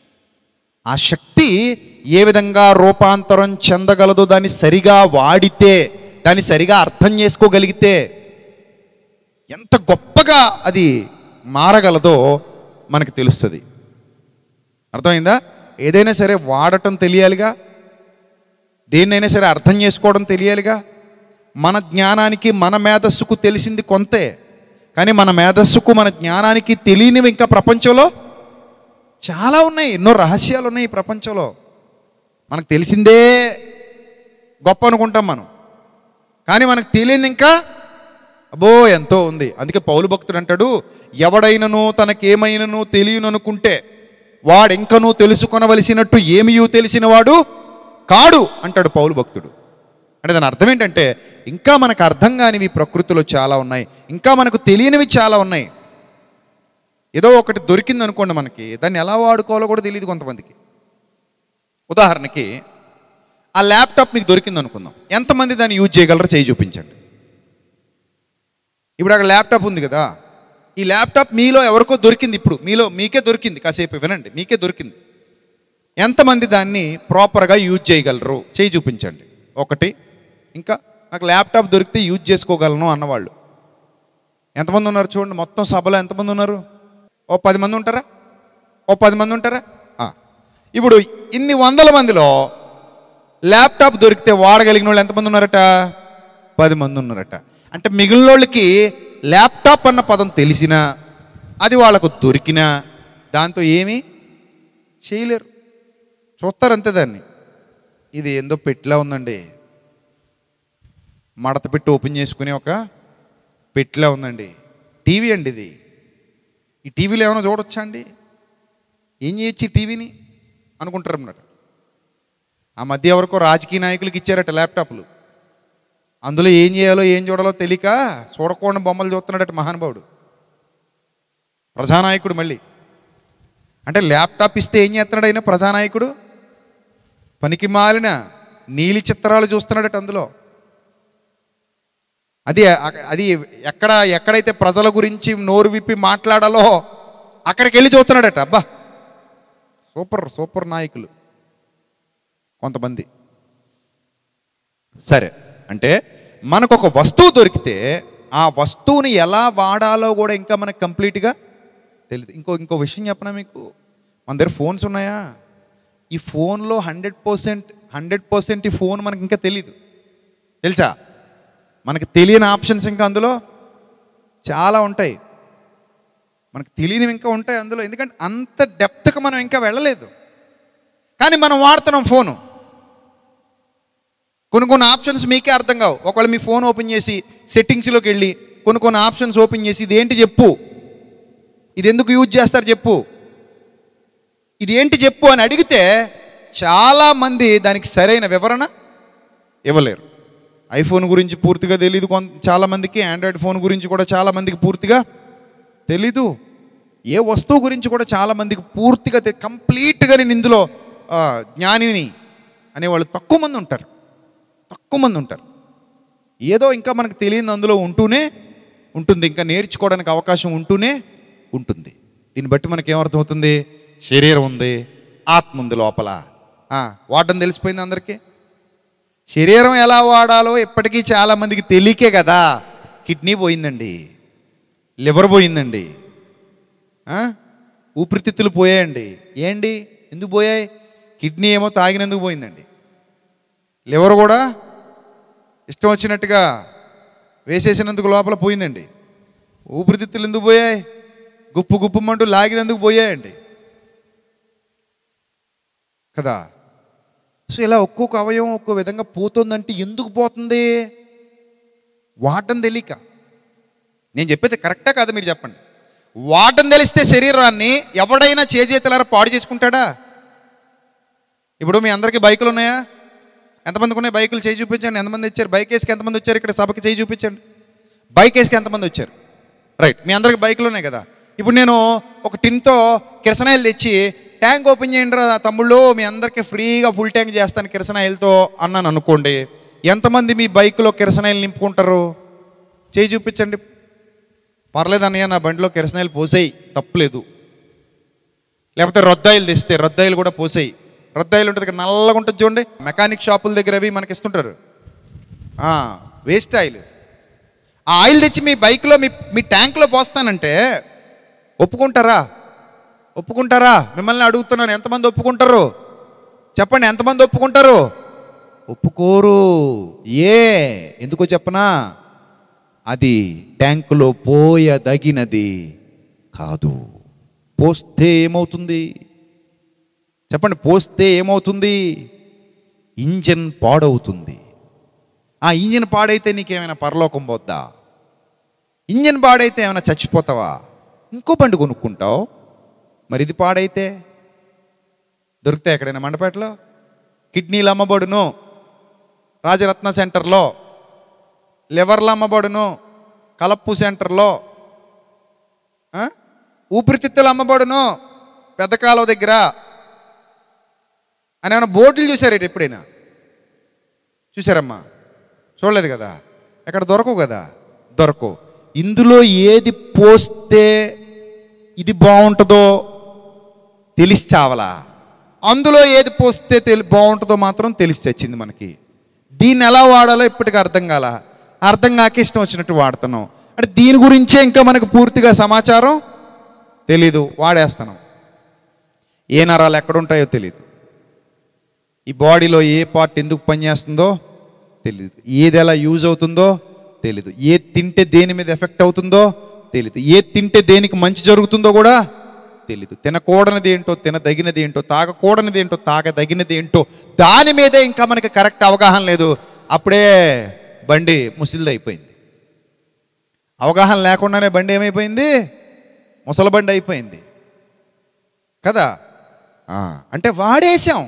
ఆ శక్తి ఏ విధంగా రూపాంతరం చెందగలదో దాన్ని సరిగా వాడితే దాన్ని సరిగా అర్థం చేసుకోగలిగితే ఎంత గొప్పగా అది మారగలదో మనకు తెలుస్తుంది అర్థమైందా ఏదైనా సరే వాడటం తెలియాలిగా దేన్నైనా సరే అర్థం చేసుకోవడం తెలియాలిగా మన జ్ఞానానికి మన మేధస్సుకు తెలిసింది కొంతే కానీ మన మేధస్సుకు మన జ్ఞానానికి తెలియనివి ఇంకా ప్రపంచంలో చాలా ఉన్నాయి ఎన్నో రహస్యాలు ఉన్నాయి ఈ ప్రపంచంలో మనకు తెలిసిందే గొప్ప అనుకుంటాం మనం కానీ మనకు తెలియని ఇంకా అబ్బో ఎంతో ఉంది అందుకే పౌలు భక్తుడు అంటాడు ఎవడైనను తనకేమైనను తెలియను అనుకుంటే వాడెంకనూ తెలుసుకొనవలసినట్టు ఏమియూ తెలిసినవాడు కాడు అంటాడు పౌలు భక్తుడు అంటే దాని అర్థం ఏంటంటే ఇంకా మనకు అర్థం కానివి ప్రకృతిలో చాలా ఉన్నాయి ఇంకా మనకు తెలియనివి చాలా ఉన్నాయి ఏదో ఒకటి దొరికింది అనుకోండి మనకి దాన్ని ఎలా వాడుకోవాలో కూడా తెలియదు కొంతమందికి ఉదాహరణకి ఆ ల్యాప్టాప్ మీకు దొరికింది అనుకుందాం ఎంతమంది దాన్ని యూజ్ చేయగలరో చేయి చూపించండి ఇప్పుడు అక్కడ ల్యాప్టాప్ ఉంది కదా ఈ ల్యాప్టాప్ మీలో ఎవరికో దొరికింది ఇప్పుడు మీలో మీకే దొరికింది కాసేపు వినండి మీకే దొరికింది ఎంతమంది దాన్ని ప్రాపర్గా యూజ్ చేయగలరు చేయి చూపించండి ఒకటి ఇంకా నాకు ల్యాప్టాప్ దొరికితే యూజ్ చేసుకోగలను అన్నవాళ్ళు ఎంతమంది ఉన్నారు చూడండి మొత్తం సభలో ఎంతమంది ఉన్నారు ఓ పది మంది ఉంటారా ఓ పది మంది ఉంటారా ఆ. ఇప్పుడు ఇన్ని వందల మందిలో ల్యాప్టాప్ దొరికితే వాడగలిగిన వాళ్ళు ఎంతమంది ఉన్నారట పది మంది ఉన్నారట అంటే మిగిలిన వాళ్ళకి ల్యాప్టాప్ అన్న పదం తెలిసినా అది వాళ్ళకు దొరికినా దాంతో ఏమీ చేయలేరు చూస్తారు అంతే దాన్ని ఇది ఏందో పెట్టిలా ఉందండి మడత పెట్టి ఓపెన్ చేసుకునే ఒక పెట్టిలా ఉందండి టీవీ అండి ఇది ఈ టీవీలో ఏమైనా చూడొచ్చా అండి ఏం చేయొచ్చు ఈ టీవీని అనుకుంటారు అన్నమాట ఆ మధ్య ఎవరికో రాజకీయ నాయకులకి ఇచ్చారట ల్యాప్టాప్లు అందులో ఏం చేయాలో ఏం చూడాలో తెలియక చూడకుండా బొమ్మలు చూస్తున్నాడట మహానుభావుడు ప్రజానాయకుడు మళ్ళీ అంటే ల్యాప్టాప్ ఇస్తే ఏం చేస్తున్నాడు అయినా ప్రజానాయకుడు పనికి మాలిన నీలి చిత్రాలు చూస్తున్నాడట అందులో అది అది ఎక్కడ ఎక్కడైతే ప్రజల గురించి నోరు విప్పి మాట్లాడాలో అక్కడికి వెళ్ళి చూస్తున్నాడట అబ్బా సూపర్ సూపర్ నాయకులు కొంతమంది సరే అంటే మనకు ఒక వస్తువు దొరికితే ఆ వస్తువుని ఎలా వాడాలో కూడా ఇంకా మనకు కంప్లీట్గా తెలియదు ఇంకో ఇంకో విషయం చెప్పనా మీకు మన దగ్గర ఫోన్స్ ఉన్నాయా ఈ ఫోన్లో హండ్రెడ్ పర్సెంట్ హండ్రెడ్ పర్సెంట్ ఈ ఫోన్ మనకి ఇంకా తెలీదు తెలుసా మనకి తెలియని ఆప్షన్స్ ఇంకా అందులో చాలా ఉంటాయి మనకు తెలియనివి ఇంకా ఉంటాయి అందులో ఎందుకంటే అంత డెప్త్గా మనం ఇంకా వెళ్ళలేదు కానీ మనం వాడుతున్నాం ఫోను కొన్ని కొన్ని ఆప్షన్స్ మీకే అర్థం కావు ఒకవేళ మీ ఫోన్ ఓపెన్ చేసి సెట్టింగ్స్లోకి వెళ్ళి కొన్ని కొన్ని ఆప్షన్స్ ఓపెన్ చేసి ఇదేంటి చెప్పు ఇది ఎందుకు యూజ్ చేస్తారు చెప్పు ఇది ఏంటి చెప్పు అని అడిగితే చాలామంది దానికి సరైన వివరణ ఇవ్వలేరు ఐఫోన్ గురించి పూర్తిగా తెలియదు కొంత చాలామందికి ఆండ్రాయిడ్ ఫోన్ గురించి కూడా చాలామందికి పూర్తిగా తెలీదు ఏ వస్తువు గురించి కూడా చాలామందికి పూర్తిగా తె- కంప్లీట్గా నేను ఇందులో ఆ, జ్ఞానిని అనేవాళ్ళు తక్కువ మంది ఉంటారు తక్కువ మంది ఉంటారు ఏదో ఇంకా మనకు తెలియని అందులో ఉంటూనే ఉంటుంది ఇంకా నేర్చుకోవడానికి అవకాశం ఉంటూనే ఉంటుంది దీన్ని బట్టి మనకి ఏమర్థమవుతుంది శరీరం ఉంది ఆత్మ ఉంది లోపల ఆ, వాడడం తెలిసిపోయింది అందరికీ శరీరం ఎలా వాడాలో ఇప్పటికీ చాలామందికి తెలియకే కదా కిడ్నీ పోయిందండి లివర్ పోయిందండి ఆ? ఊపిరితిత్తులు పోయాయండి ఏంటి ఎందుకు పోయాయి కిడ్నీ ఏమో తాగినందుకు పోయిందండి లివర్ కూడా ఇష్టం వచ్చినట్టుగా వేసేసినందుకు లోపల పోయిందండి ఊపిరితిత్తులు ఎందుకు పోయాయి గుప్పు గుప్పుమంటూ లాగినందుకు పోయాయండి కదా సో ఇలా ఒక్కొక్క అవయవం ఒక్కో విధంగా పోతుందంటే ఎందుకు పోతుంది వాడడం తెలియక నేను చెప్పేది కరెక్టా కాదా మీరు చెప్పండి వాడడం తెలిస్తే శరీరాన్ని ఎవడైనా చేజేతలారా పాడు చేసుకుంటాడా ఇప్పుడు మీ అందరికీ బైకులు ఉన్నాయా ఎంతమందికి ఉన్నాయి బైకులు చేయి చూపించండి ఎంతమంది వచ్చారు బైక్ వేసుకి ఎంతమంది వచ్చారు ఇక్కడ సభకి చేయి చూపించండి బైక్ వేసుకి ఎంతమంది వచ్చారు రైట్ మీ అందరికి బైకులు ఉన్నాయి కదా ఇప్పుడు నేను ఒక టిన్తో కిరసనాయిలు తెచ్చి ట్యాంక్ ఓపెన్ చేయండి రా తమ్ముళ్ళు మీ అందరికీ ఫ్రీగా ఫుల్ ట్యాంక్ చేస్తాను కిరసనాయిలతో అన్నాను అనుకోండి ఎంతమంది మీ బైక్లో కిరసనాయిలు నింపుకుంటారు చేయి చూపించండి పర్లేదు అన్నయ్య నా బండిలో కిరసనాయిలు పోసేయి తప్పులేదు లేకపోతే రొద్దాయిలు తెస్తే రొద్దాయిలు కూడా పోసేయి రొద్దాయిలు ఉంటుంది ఇక్కడ నల్లగా ఉంటుంది చూడండి మెకానిక్ షాపుల దగ్గర అవి మనకి ఇస్తుంటారు వేస్ట్ ఆయిల్ ఆ ఆయిల్ తెచ్చి మీ బైక్లో మీ మీ ట్యాంక్లో పోస్తానంటే ఒప్పుకుంటారా ఒప్పుకుంటారా మిమ్మల్ని అడుగుతున్నాను ఎంతమంది ఒప్పుకుంటారు చెప్పండి ఎంతమంది ఒప్పుకుంటారు ఒప్పుకోరు ఏ ఎందుకో చెప్పనా అది ట్యాంకులో పోయదగినది కాదు పోస్తే ఏమవుతుంది చెప్పండి పోస్తే ఏమవుతుంది ఇంజన్ పాడవుతుంది ఆ ఇంజన్ పాడైతే నీకేమైనా పరలోకం పోద్దా ఇంజన్ పాడైతే ఏమైనా చచ్చిపోతావా ఇంకో బండి కొనుక్కుంటావు మరి ఇది పాడైతే దొరుకుతాయి ఎక్కడైనా మండపేటలో కిడ్నీలు అమ్మబడును రాజరత్న సెంటర్లో లివర్లు అమ్మబడును కలప్పు సెంటర్లో ఆ? ఊపిరితిత్తులు అమ్మబడును పెద్ద కాలువ దగ్గర అని ఏమైనా బోర్డులు చూసారు ఎప్పుడైనా చూసారమ్మా చూడలేదు కదా ఎక్కడ దొరకవు కదా దొరకవు ఇందులో ఏది పోస్తే ఇది బాగుంటుందో తెలిసి చావలా అందులో ఏది పోస్తే తెలి బాగుంటుందో మాత్రం తెలిసి తెచ్చింది మనకి దీన్ని ఎలా వాడాలో ఇప్పటికీ అర్థం కాల అర్థం కాక ఇష్టం వచ్చినట్టు వాడుతున్నాం అంటే దీని గురించే ఇంకా మనకు పూర్తిగా సమాచారం తెలీదు వాడేస్తున్నాం ఏ నరాలు ఎక్కడుంటాయో తెలీదు ఈ బాడీలో ఏ పార్ట్ ఎందుకు పనిచేస్తుందో తెలీదు ఏది ఎలా యూజ్ అవుతుందో తెలీదు ఏ తింటే దేని మీద ఎఫెక్ట్ అవుతుందో తెలీదు ఏ తింటే దేనికి మంచి జరుగుతుందో కూడా తెలీదు తినకూడనిది ఏంటో తినదగినది ఏంటో తాగకూడనిది ఏంటో తాగదగినది ఏంటో దాని మీదే ఇంకా మనకి కరెక్ట్ అవగాహన లేదు అప్పుడే బండి ముసిల్ది అయిపోయింది అవగాహన లేకుండానే బండి ఏమైపోయింది ముసల బండి అయిపోయింది కదా ఆ, అంటే వాడేసాం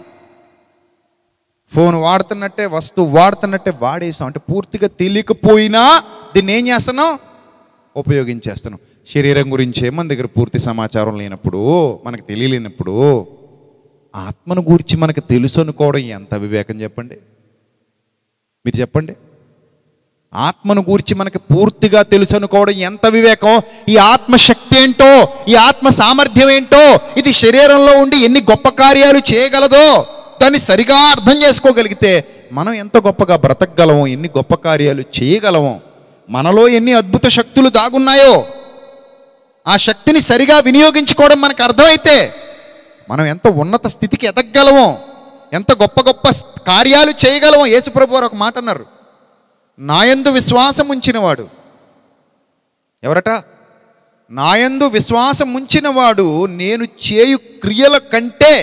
ఫోన్ వాడుతున్నట్టే వస్తువు వాడుతున్నట్టే వాడేసాం అంటే పూర్తిగా తెలియకపోయినా దీన్ని ఏం చేస్తున్నాం ఉపయోగించేస్తున్నాం శరీరం గురించే మన దగ్గర పూర్తి సమాచారం లేనప్పుడు మనకు తెలియలేనప్పుడు ఆత్మను గురించి మనకు తెలుసు అనుకోవడం ఎంత వివేకం చెప్పండి మీరు చెప్పండి ఆత్మను గూర్చి మనకి పూర్తిగా తెలుసు అనుకోవడం ఎంత వివేకం ఈ ఆత్మశక్తి ఏంటో ఈ ఆత్మ సామర్థ్యం ఏంటో ఇది శరీరంలో ఉండి ఎన్ని గొప్ప కార్యాలు చేయగలదో దాన్ని సరిగా అర్థం చేసుకోగలిగితే మనం ఎంత గొప్పగా బ్రతకగలమో ఎన్ని గొప్ప కార్యాలు చేయగలమో మనలో ఎన్ని అద్భుత శక్తులు దాగున్నాయో ఆ శక్తిని సరిగా వినియోగించుకోవడం మనకు అర్థమైతే మనం ఎంత ఉన్నత స్థితికి ఎదగగలమో ఎంత గొప్ప గొప్ప కార్యాలు చేయగలమో యేసుప్రభు వారు ఒక మాట అన్నారు నాయందు విశ్వాసం ఉంచినవాడు ఎవరట నాయందు విశ్వాసం ఉంచినవాడు నేను చేయు క్రియల కంటే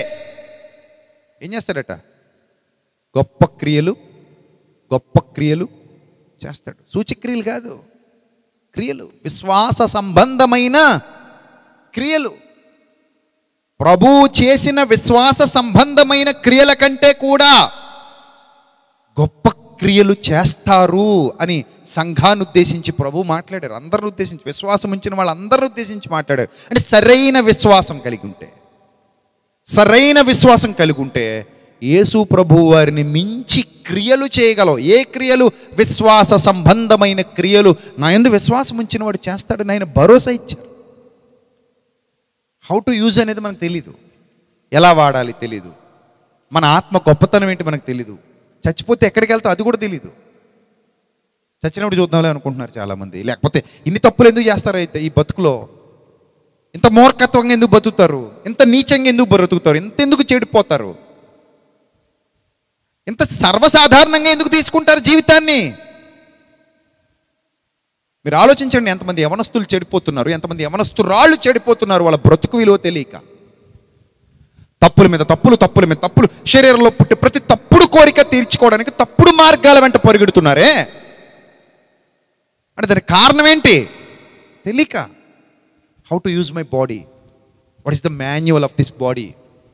ఏం చేస్తాడట గొప్ప క్రియలు గొప్ప క్రియలు చేస్తాడు సూచక్రియలు కాదు క్రియలు విశ్వాస సంబంధమైన క్రియలు ప్రభువు చేసిన విశ్వాస సంబంధమైన క్రియల కంటే కూడా గొప్ప క్రియలు చేస్తారు అని సంఘాన్ని ఉద్దేశించి ప్రభు మాట్లాడారు అందరిని ఉద్దేశించి విశ్వాసం ఉంచిన వాళ్ళందరిని ఉద్దేశించి మాట్లాడారు అంటే సరైన విశ్వాసం కలిగి ఉంటే సరైన విశ్వాసం కలిగి ఉంటే యేసు ప్రభు వారిని మించి క్రియలు చేయగలవు ఏ క్రియలు విశ్వాస సంబంధమైన క్రియలు నా ఎందు విశ్వాసం ఉంచిన వాడు చేస్తాడని ఆయన భరోసా ఇచ్చారు హౌ టు యూజ్ అనేది మనకు తెలీదు ఎలా వాడాలి తెలీదు మన ఆత్మ గొప్పతనం ఏంటి మనకు తెలీదు చచ్చిపోతే ఎక్కడికి వెళ్తావు అది కూడా తెలీదు చచ్చినప్పుడు చూద్దాంలే అనుకుంటున్నారు చాలామంది లేకపోతే ఇన్ని తప్పులు ఎందుకు చేస్తారు అయితే ఈ బతుకులో ఇంత మూర్ఖత్వంగా ఎందుకు బతుకుతారు ఇంత నీచంగా ఎందుకు బ్రతుకుతారు ఇంత ఎందుకు చెడిపోతారు ఇంత సర్వసాధారణంగా ఎందుకు తీసుకుంటారు జీవితాన్ని మీరు ఆలోచించండి ఎంతమంది యవనస్తులు చెడిపోతున్నారు ఎంతమంది యవనస్తురాళ్ళు చెడిపోతున్నారు వాళ్ళ బ్రతుకు విలువ తెలియక తప్పుల మీద తప్పులు తప్పుల మీద తప్పులు శరీరంలో పుట్టి ప్రతి తప్పుడు కోరిక తీర్చుకోవడానికి తప్పుడు మార్గాల వెంట పరిగెడుతున్నారే అంటే దానికి కారణం ఏంటి తెలియక how to use my body what is the manual of this body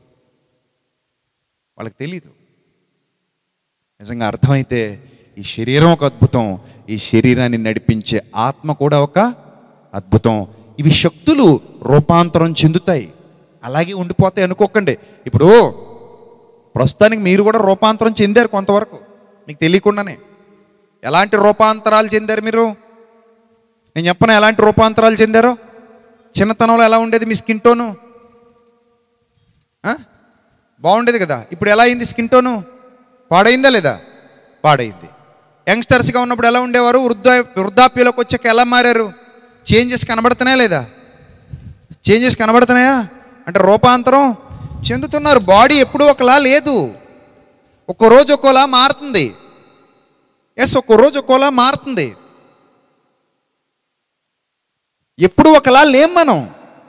వాళ్ళకి తెలీదు నిజంగా అర్థమైతే ఈ శరీరం ఒక అద్భుతం ఈ శరీరాన్ని నడిపించే ఆత్మ కూడా ఒక అద్భుతం ఇవి శక్తులు రూపాంతరం చెందుతాయి అలాగే ఉండిపోతాయి అనుకోకండి ఇప్పుడు ప్రస్తుతానికి మీరు కూడా రూపాంతరం చెందారు కొంతవరకు మీకు తెలియకుండానే ఎలాంటి రూపాంతరాలు చెందారు మీరు నేను చెప్పను ఎలాంటి రూపాంతరాలు చెందారో చిన్నతనంలో ఎలా ఉండేది మీ స్కిన్ టోను ఆ? బాగుండేది కదా ఇప్పుడు ఎలా అయింది స్కిన్ టోను పాడైందా లేదా పాడైంది యంగ్స్టర్స్గా ఉన్నప్పుడు ఎలా ఉండేవారు వృద్ధా వృద్ధాప్యలోకి వచ్చాక ఎలా మారారు చేంజెస్ కనబడుతున్నాయా లేదా చేంజెస్ కనబడుతున్నాయా అంటే రూపాంతరం చెందుతున్నారు బాడీ ఎప్పుడూ ఒకలా లేదు ఒక్కో రోజు ఒక్కోలా మారుతుంది ఎస్ ఒక్కో రోజు ఒక్కోలా మారుతుంది ఎప్పుడు ఒకలా లేం మనం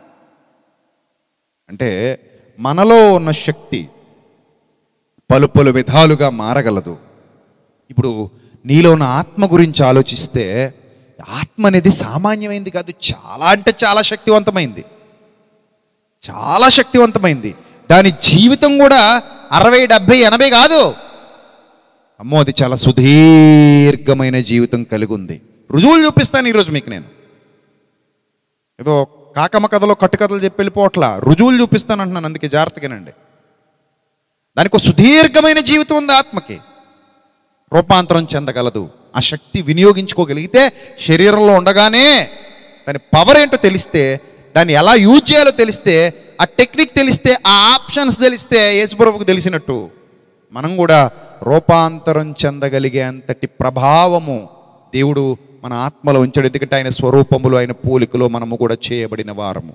అంటే మనలో ఉన్న శక్తి పలు పలు విధాలుగా మారగలదు ఇప్పుడు నీలో ఉన్న ఆత్మ గురించి ఆలోచిస్తే ఆత్మ అనేది సామాన్యమైంది కాదు చాలా అంటే చాలా శక్తివంతమైంది చాలా శక్తివంతమైంది దాని జీవితం కూడా అరవై డెబ్భై ఎనభై కాదు అమ్మో అది చాలా సుదీర్ఘమైన జీవితం కలిగి ఉంది రుజువులు చూపిస్తాను ఈరోజు మీకు నేను ఏదో కాకమ్మ కథలో కట్టుకథలు చెప్పి వెళ్ళిపోవట్లా రుజువులు చూపిస్తాను అంటున్నాను అందుకే జాగ్రత్తగానండి దానికి ఒక సుదీర్ఘమైన జీవితం ఉంది ఆత్మకి రూపాంతరం చెందగలదు ఆ శక్తి వినియోగించుకోగలిగితే శరీరంలో ఉండగానే దాని పవర్ ఏంటో తెలిస్తే దాన్ని ఎలా యూజ్ చేయాలో తెలిస్తే ఆ టెక్నిక్ తెలిస్తే ఆ ఆప్షన్స్ తెలిస్తే యేసుప్రభుకు తెలిసినట్టు మనం కూడా రూపాంతరం చెందగలిగే అంతటి ప్రభావము దేవుడు మన ఆత్మలో ఉంచాడు ఎందుకంటే ఆయన స్వరూపములు ఆయన పోలికలో మనము కూడా చేయబడిన వారము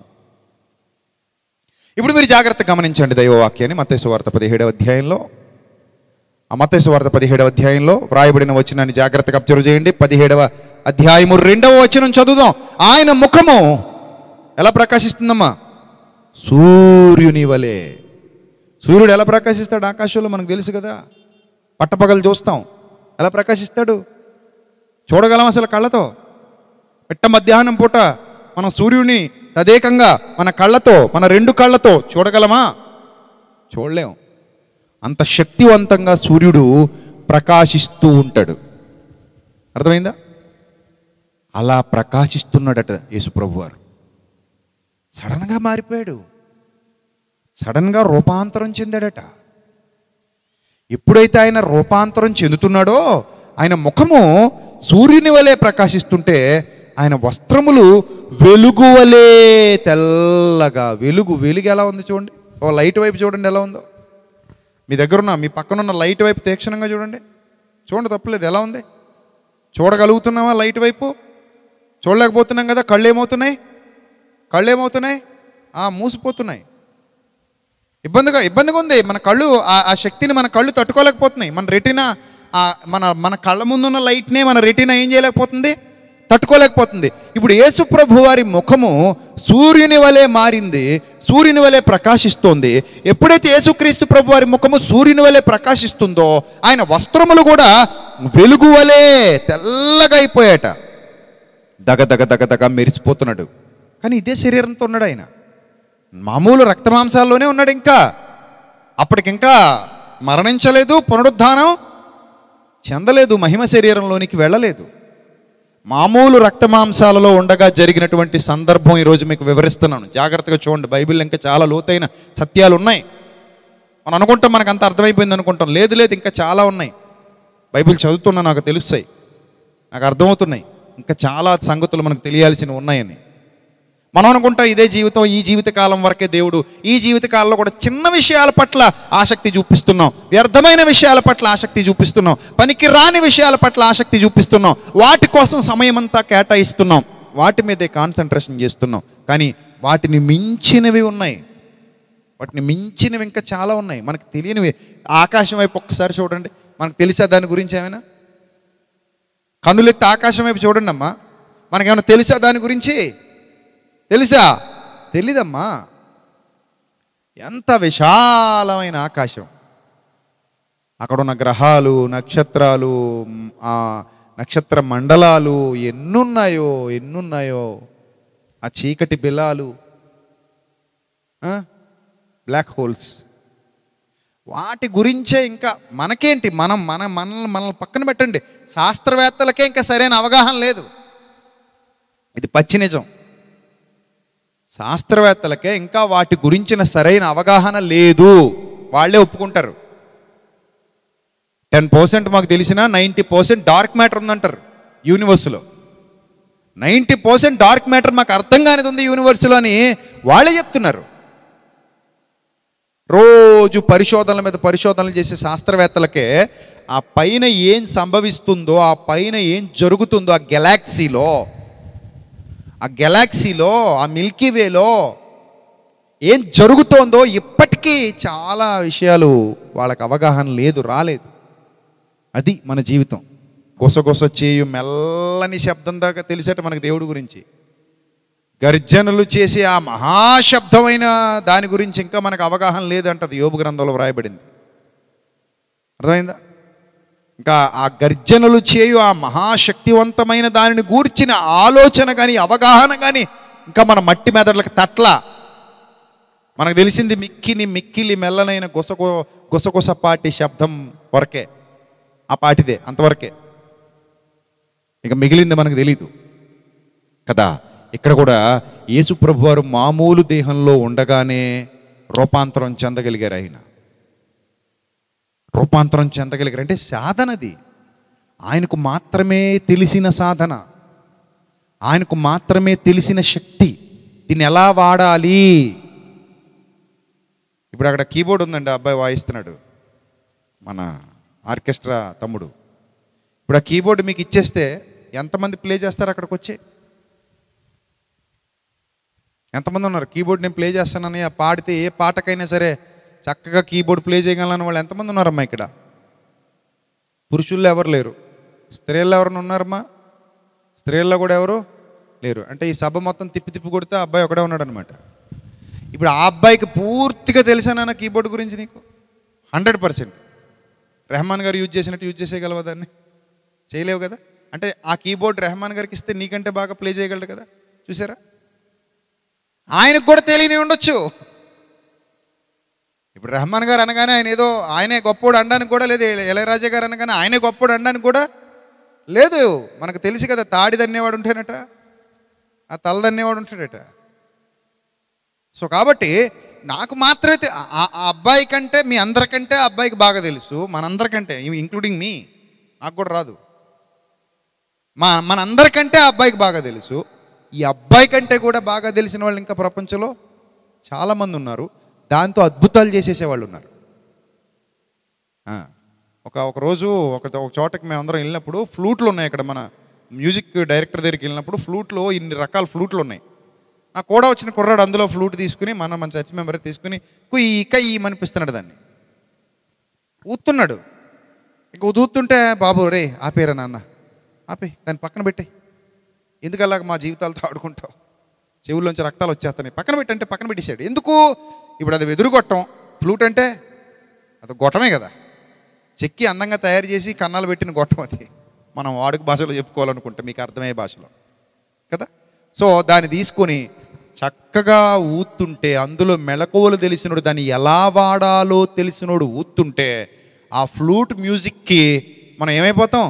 ఇప్పుడు మీరు జాగ్రత్త గమనించండి దైవవాక్యాన్ని మత్తేసు వార్త పదిహేడవ అధ్యాయంలో ఆ మత్తేసు వార్త పదిహేడవ అధ్యాయంలో వ్రాయబడిన వచనాన్ని జాగ్రత్తగా అబ్జర్వ్ చేయండి పదిహేడవ అధ్యాయము రెండవ వచనం చదువుదాం ఆయన ముఖము ఎలా ప్రకాశిస్తుందమ్మా సూర్యుని వలె సూర్యుడు ఎలా ప్రకాశిస్తాడు ఆకాశంలో మనకు తెలుసు కదా పట్టపగలు చూస్తాం ఎలా ప్రకాశిస్తాడు చూడగలం అసలు కళ్ళతో పెట్ట మధ్యాహ్నం పూట మనం సూర్యుడిని తదేకంగా మన కళ్ళతో మన రెండు కళ్ళతో చూడగలమా చూడలేం అంత శక్తివంతంగా సూర్యుడు ప్రకాశిస్తూ ఉంటాడు అర్థమైందా అలా ప్రకాశిస్తున్నాడట యేసుప్రభు వారు సడన్గా మారిపోయాడు సడన్గా రూపాంతరం చెందాడట ఎప్పుడైతే ఆయన రూపాంతరం చెందుతున్నాడో ఆయన ముఖము సూర్యుని వలె ప్రకాశిస్తుంటే ఆయన వస్త్రములు వెలుగు వలె తెల్లగా వెలుగు వెలుగు ఎలా ఉంది చూడండి ఓ లైట్ వైపు చూడండి ఎలా ఉందో మీ దగ్గర ఉన్న మీ పక్కన ఉన్న లైట్ వైపు తీక్షణంగా చూడండి చూడండి తప్పలేదు ఎలా ఉంది చూడగలుగుతున్నామా లైట్ వైపు చూడలేకపోతున్నాం కదా కళ్ళు ఏమవుతున్నాయి కళ్ళు ఏమవుతున్నాయి ఆ, మూసిపోతున్నాయి ఇబ్బందిగా ఇబ్బందిగా ఉంది మన కళ్ళు ఆ ఆ శక్తిని మన కళ్ళు తట్టుకోలేకపోతున్నాయి మన రెటీనా ఆ మన మన కళ్ళ ముందున్న లైట్నే మన రెటీనా ఏం చేయలేకపోతుంది తట్టుకోలేకపోతుంది ఇప్పుడు యేసు ప్రభు వారి ముఖము సూర్యుని వలె మారింది సూర్యుని వలె ప్రకాశిస్తోంది ఎప్పుడైతే యేసుక్రీస్తు ప్రభు వారి ముఖము సూర్యుని వలె ప్రకాశిస్తుందో ఆయన వస్త్రములు కూడా వెలుగు వలె తెల్లగా అయిపోయాట దగ దగ దగ దగ మెరిసిపోతున్నాడు కానీ ఇదే శరీరంతో ఉన్నాడు ఆయన మామూలు రక్తమాంసాల్లోనే ఉన్నాడు ఇంకా అప్పటికింకా మరణించలేదు పునరుద్ధానం చెందలేదు మహిమ శరీరంలోనికి వెళ్ళలేదు మామూలు రక్తమాంసాలలో ఉండగా జరిగినటువంటి సందర్భం ఈరోజు మీకు వివరిస్తున్నాను జాగ్రత్తగా చూడండి బైబిల్ ఇంకా చాలా లోతైన సత్యాలు ఉన్నాయి మనం అనుకుంటాం మనకు అంత అర్థమైపోయింది అనుకుంటాం లేదు లేదు ఇంకా చాలా ఉన్నాయి బైబిల్ చదువుతున్నా నాకు తెలుస్తాయి నాకు అర్థమవుతున్నాయి ఇంకా చాలా సంగతులు మనకు తెలియాల్సినవి ఉన్నాయని మనం అనుకుంటాం ఇదే జీవితం ఈ జీవిత కాలం వరకే దేవుడు ఈ జీవిత కాలంలో కూడా చిన్న విషయాల పట్ల ఆసక్తి చూపిస్తున్నాం వ్యర్థమైన విషయాల పట్ల ఆసక్తి చూపిస్తున్నాం పనికి రాని విషయాల పట్ల ఆసక్తి చూపిస్తున్నాం వాటి కోసం సమయం అంతా కేటాయిస్తున్నాం వాటి మీదే కాన్సన్ట్రేషన్ చేస్తున్నాం కానీ వాటిని మించినవి ఉన్నాయి వాటిని మించినవి ఇంకా చాలా ఉన్నాయి మనకు తెలియనివి ఆకాశం వైపు ఒక్కసారి చూడండి మనకు తెలుసా దాని గురించి ఏమైనా కన్నులెత్తి ఆకాశం వైపు చూడండి అమ్మా మనకేమైనా తెలుసా దాని గురించి తెలుసా తెలీదమ్మా ఎంత విశాలమైన ఆకాశం అక్కడ ఉన్న గ్రహాలు నక్షత్రాలు మ్, ఆ నక్షత్ర మండలాలు ఎన్నున్నాయో ఎన్నున్నాయో ఆ చీకటి బిలాలు బ్లాక్ హోల్స్ వాటి గురించే ఇంకా మనకేంటి మనం మన మనల్ని మనల్ని పక్కన పెట్టండి శాస్త్రవేత్తలకే ఇంకా సరైన అవగాహన లేదు ఇది పచ్చి నిజం శాస్త్రవేత్తలకే ఇంకా వాటి గురించిన సరైన అవగాహన లేదు వాళ్ళే ఒప్పుకుంటారు టెన్ పర్సెంట్ మాకు తెలిసిన నైంటీ పర్సెంట్ డార్క్ మ్యాటర్ ఉందంటారు యూనివర్స్లో నైంటీ పర్సెంట్ డార్క్ మ్యాటర్ మాకు అర్థం కానిది ఉంది యూనివర్స్లో అని వాళ్ళే చెప్తున్నారు రోజు పరిశోధనల మీద పరిశోధనలు చేసే శాస్త్రవేత్తలకే ఆ పైన ఏం సంభవిస్తుందో ఆ పైన ఏం జరుగుతుందో ఆ గెలాక్సీలో ఆ గెలాక్సీలో ఆ మిల్కీ వేలో ఏం జరుగుతోందో ఇప్పటికీ చాలా విషయాలు వాళ్ళకి అవగాహన లేదు రాలేదు అది మన జీవితం గుసగుస చేయు మెల్లని శబ్దం దాకా తెలిసేట మనకు దేవుడి గురించి గర్జనలు చేసే ఆ మహాశబ్దమైన దాని గురించి ఇంకా మనకు అవగాహన లేదంటది యోబు గ్రంథంలో వ్రాయబడింది అర్థమైందా ఇంకా ఆ గర్జనలు చేయు ఆ మహాశక్తివంతమైన దానిని గూర్చిన ఆలోచన కానీ అవగాహన కానీ ఇంకా మన మట్టి మెదడులకు తట్ల మనకు తెలిసింది మిక్కిని మిక్కిలి మెల్లనైన గుసగో గుసగుసపాటి శబ్దం వరకే ఆ పాటిదే అంతవరకే ఇక మిగిలింది మనకు తెలీదు కదా ఇక్కడ కూడా యేసు ప్రభువారు మామూలు దేహంలో ఉండగానే రూపాంతరం చెందగలిగారు ఆయన రూపాంతరం చెందగలిగారు అంటే సాధనది ఆయనకు మాత్రమే తెలిసిన సాధన ఆయనకు మాత్రమే తెలిసిన శక్తి దీన్ని ఎలా వాడాలి ఇప్పుడు అక్కడ కీబోర్డ్ ఉందండి ఆ అబ్బాయి వాయిస్తున్నాడు మన ఆర్కెస్ట్రా తమ్ముడు ఇప్పుడు ఆ కీబోర్డ్ మీకు ఇచ్చేస్తే ఎంతమంది ప్లే చేస్తారు అక్కడికి వచ్చి ఎంతమంది ఉన్నారు కీబోర్డ్ నేను ప్లే చేస్తానని ఆ పాడితే ఏ పాటకైనా సరే చక్కగా కీబోర్డ్ ప్లే చేయగలను వాళ్ళు ఎంతమంది ఉన్నారమ్మా ఇక్కడ పురుషుల్లో ఎవరు లేరు స్త్రీల్లో ఎవరైనా ఉన్నారమ్మా స్త్రీల్లో కూడా ఎవరు లేరు అంటే ఈ సభ మొత్తం తిప్పి తిప్పి కొడితే ఆ అబ్బాయి ఒకడే ఉన్నాడు అనమాట ఇప్పుడు ఆ అబ్బాయికి పూర్తిగా తెలిసానా కీబోర్డ్ గురించి నీకు హండ్రెడ్ పర్సెంట్ రెహమాన్ గారు యూజ్ చేసినట్టు యూజ్ చేసేయగలవా దాన్ని చేయలేవు కదా అంటే ఆ కీబోర్డ్ రెహమాన్ గారికి ఇస్తే నీకంటే బాగా ప్లే చేయగలడు కదా చూసారా ఆయనకు కూడా తెలియని ఉండొచ్చు ఇప్పుడు రెహమాన్ గారు అనగానే ఆయన ఏదో ఆయనే గొప్పోడు అనడానికి కూడా లేదు ఇళయరాజా గారు అనగానే ఆయనే గొప్పోడు అనడానికి కూడా లేదు మనకు తెలుసు కదా తాడి దన్నేవాడు ఉంటేనట ఆ తల దన్నేవాడు ఉంటాడట సో కాబట్టి నాకు మాత్రమే తె- ఆ ఆ అబ్బాయి కంటే మీ అందరికంటే ఆ అబ్బాయికి బాగా తెలుసు మనందరికంటే ఇంక్లూడింగ్ మీ నాకు కూడా రాదు మా మనందరికంటే ఆ అబ్బాయికి బాగా తెలుసు ఈ అబ్బాయి కంటే కూడా బాగా తెలిసిన వాళ్ళు ఇంకా ప్రపంచంలో చాలామంది ఉన్నారు దాంతో అద్భుతాలు చేసేసే వాళ్ళు ఉన్నారు ఆ, ఒక ఒక రోజు ఒక ఒక చోటకి మేము అందరం వెళ్ళినప్పుడు ఫ్లూట్లు ఉన్నాయి ఇక్కడ మన మ్యూజిక్ డైరెక్టర్ దగ్గరికి వెళ్ళినప్పుడు ఫ్లూట్లో ఇన్ని రకాల ఫ్లూట్లు ఉన్నాయి నాకు కూడా వచ్చిన కుర్రాడు అందులో ఫ్లూట్ తీసుకుని మన మన చర్చ్ మెంబర్ తీసుకుని కుయ్యి కయ్యి అనిపిస్తున్నాడు దాన్ని ఊతున్నాడు ఇక ఊతుంటే బాబు రే ఆపేరా నాన్న ఆపే దాన్ని పక్కన పెట్టే ఎందుకు అలాగ మా జీవితాలతో ఆడుకుంటావు చెవుల్లోంచి రక్తాలు వచ్చేస్తాయి పక్కన పెట్టంటే పక్కన పెట్టేశాడు ఎందుకు ఇప్పుడు అది వెదురు గొట్టం ఫ్లూట్ అంటే అది గొట్టమే కదా చెక్కి అందంగా తయారు చేసి కన్నాలు పెట్టిన గొట్టం అది మనం వాడుక భాషలో చెప్పుకోవాలనుకుంటే మీకు అర్థమయ్యే భాషలో కదా సో దాన్ని తీసుకొని చక్కగా ఊతుంటే అందులో మెలకువలు తెలిసినోడు దాన్ని ఎలా వాడాలో తెలిసినోడు ఊతుంటే ఆ ఫ్లూట్ మ్యూజిక్కి మనం ఏమైపోతాం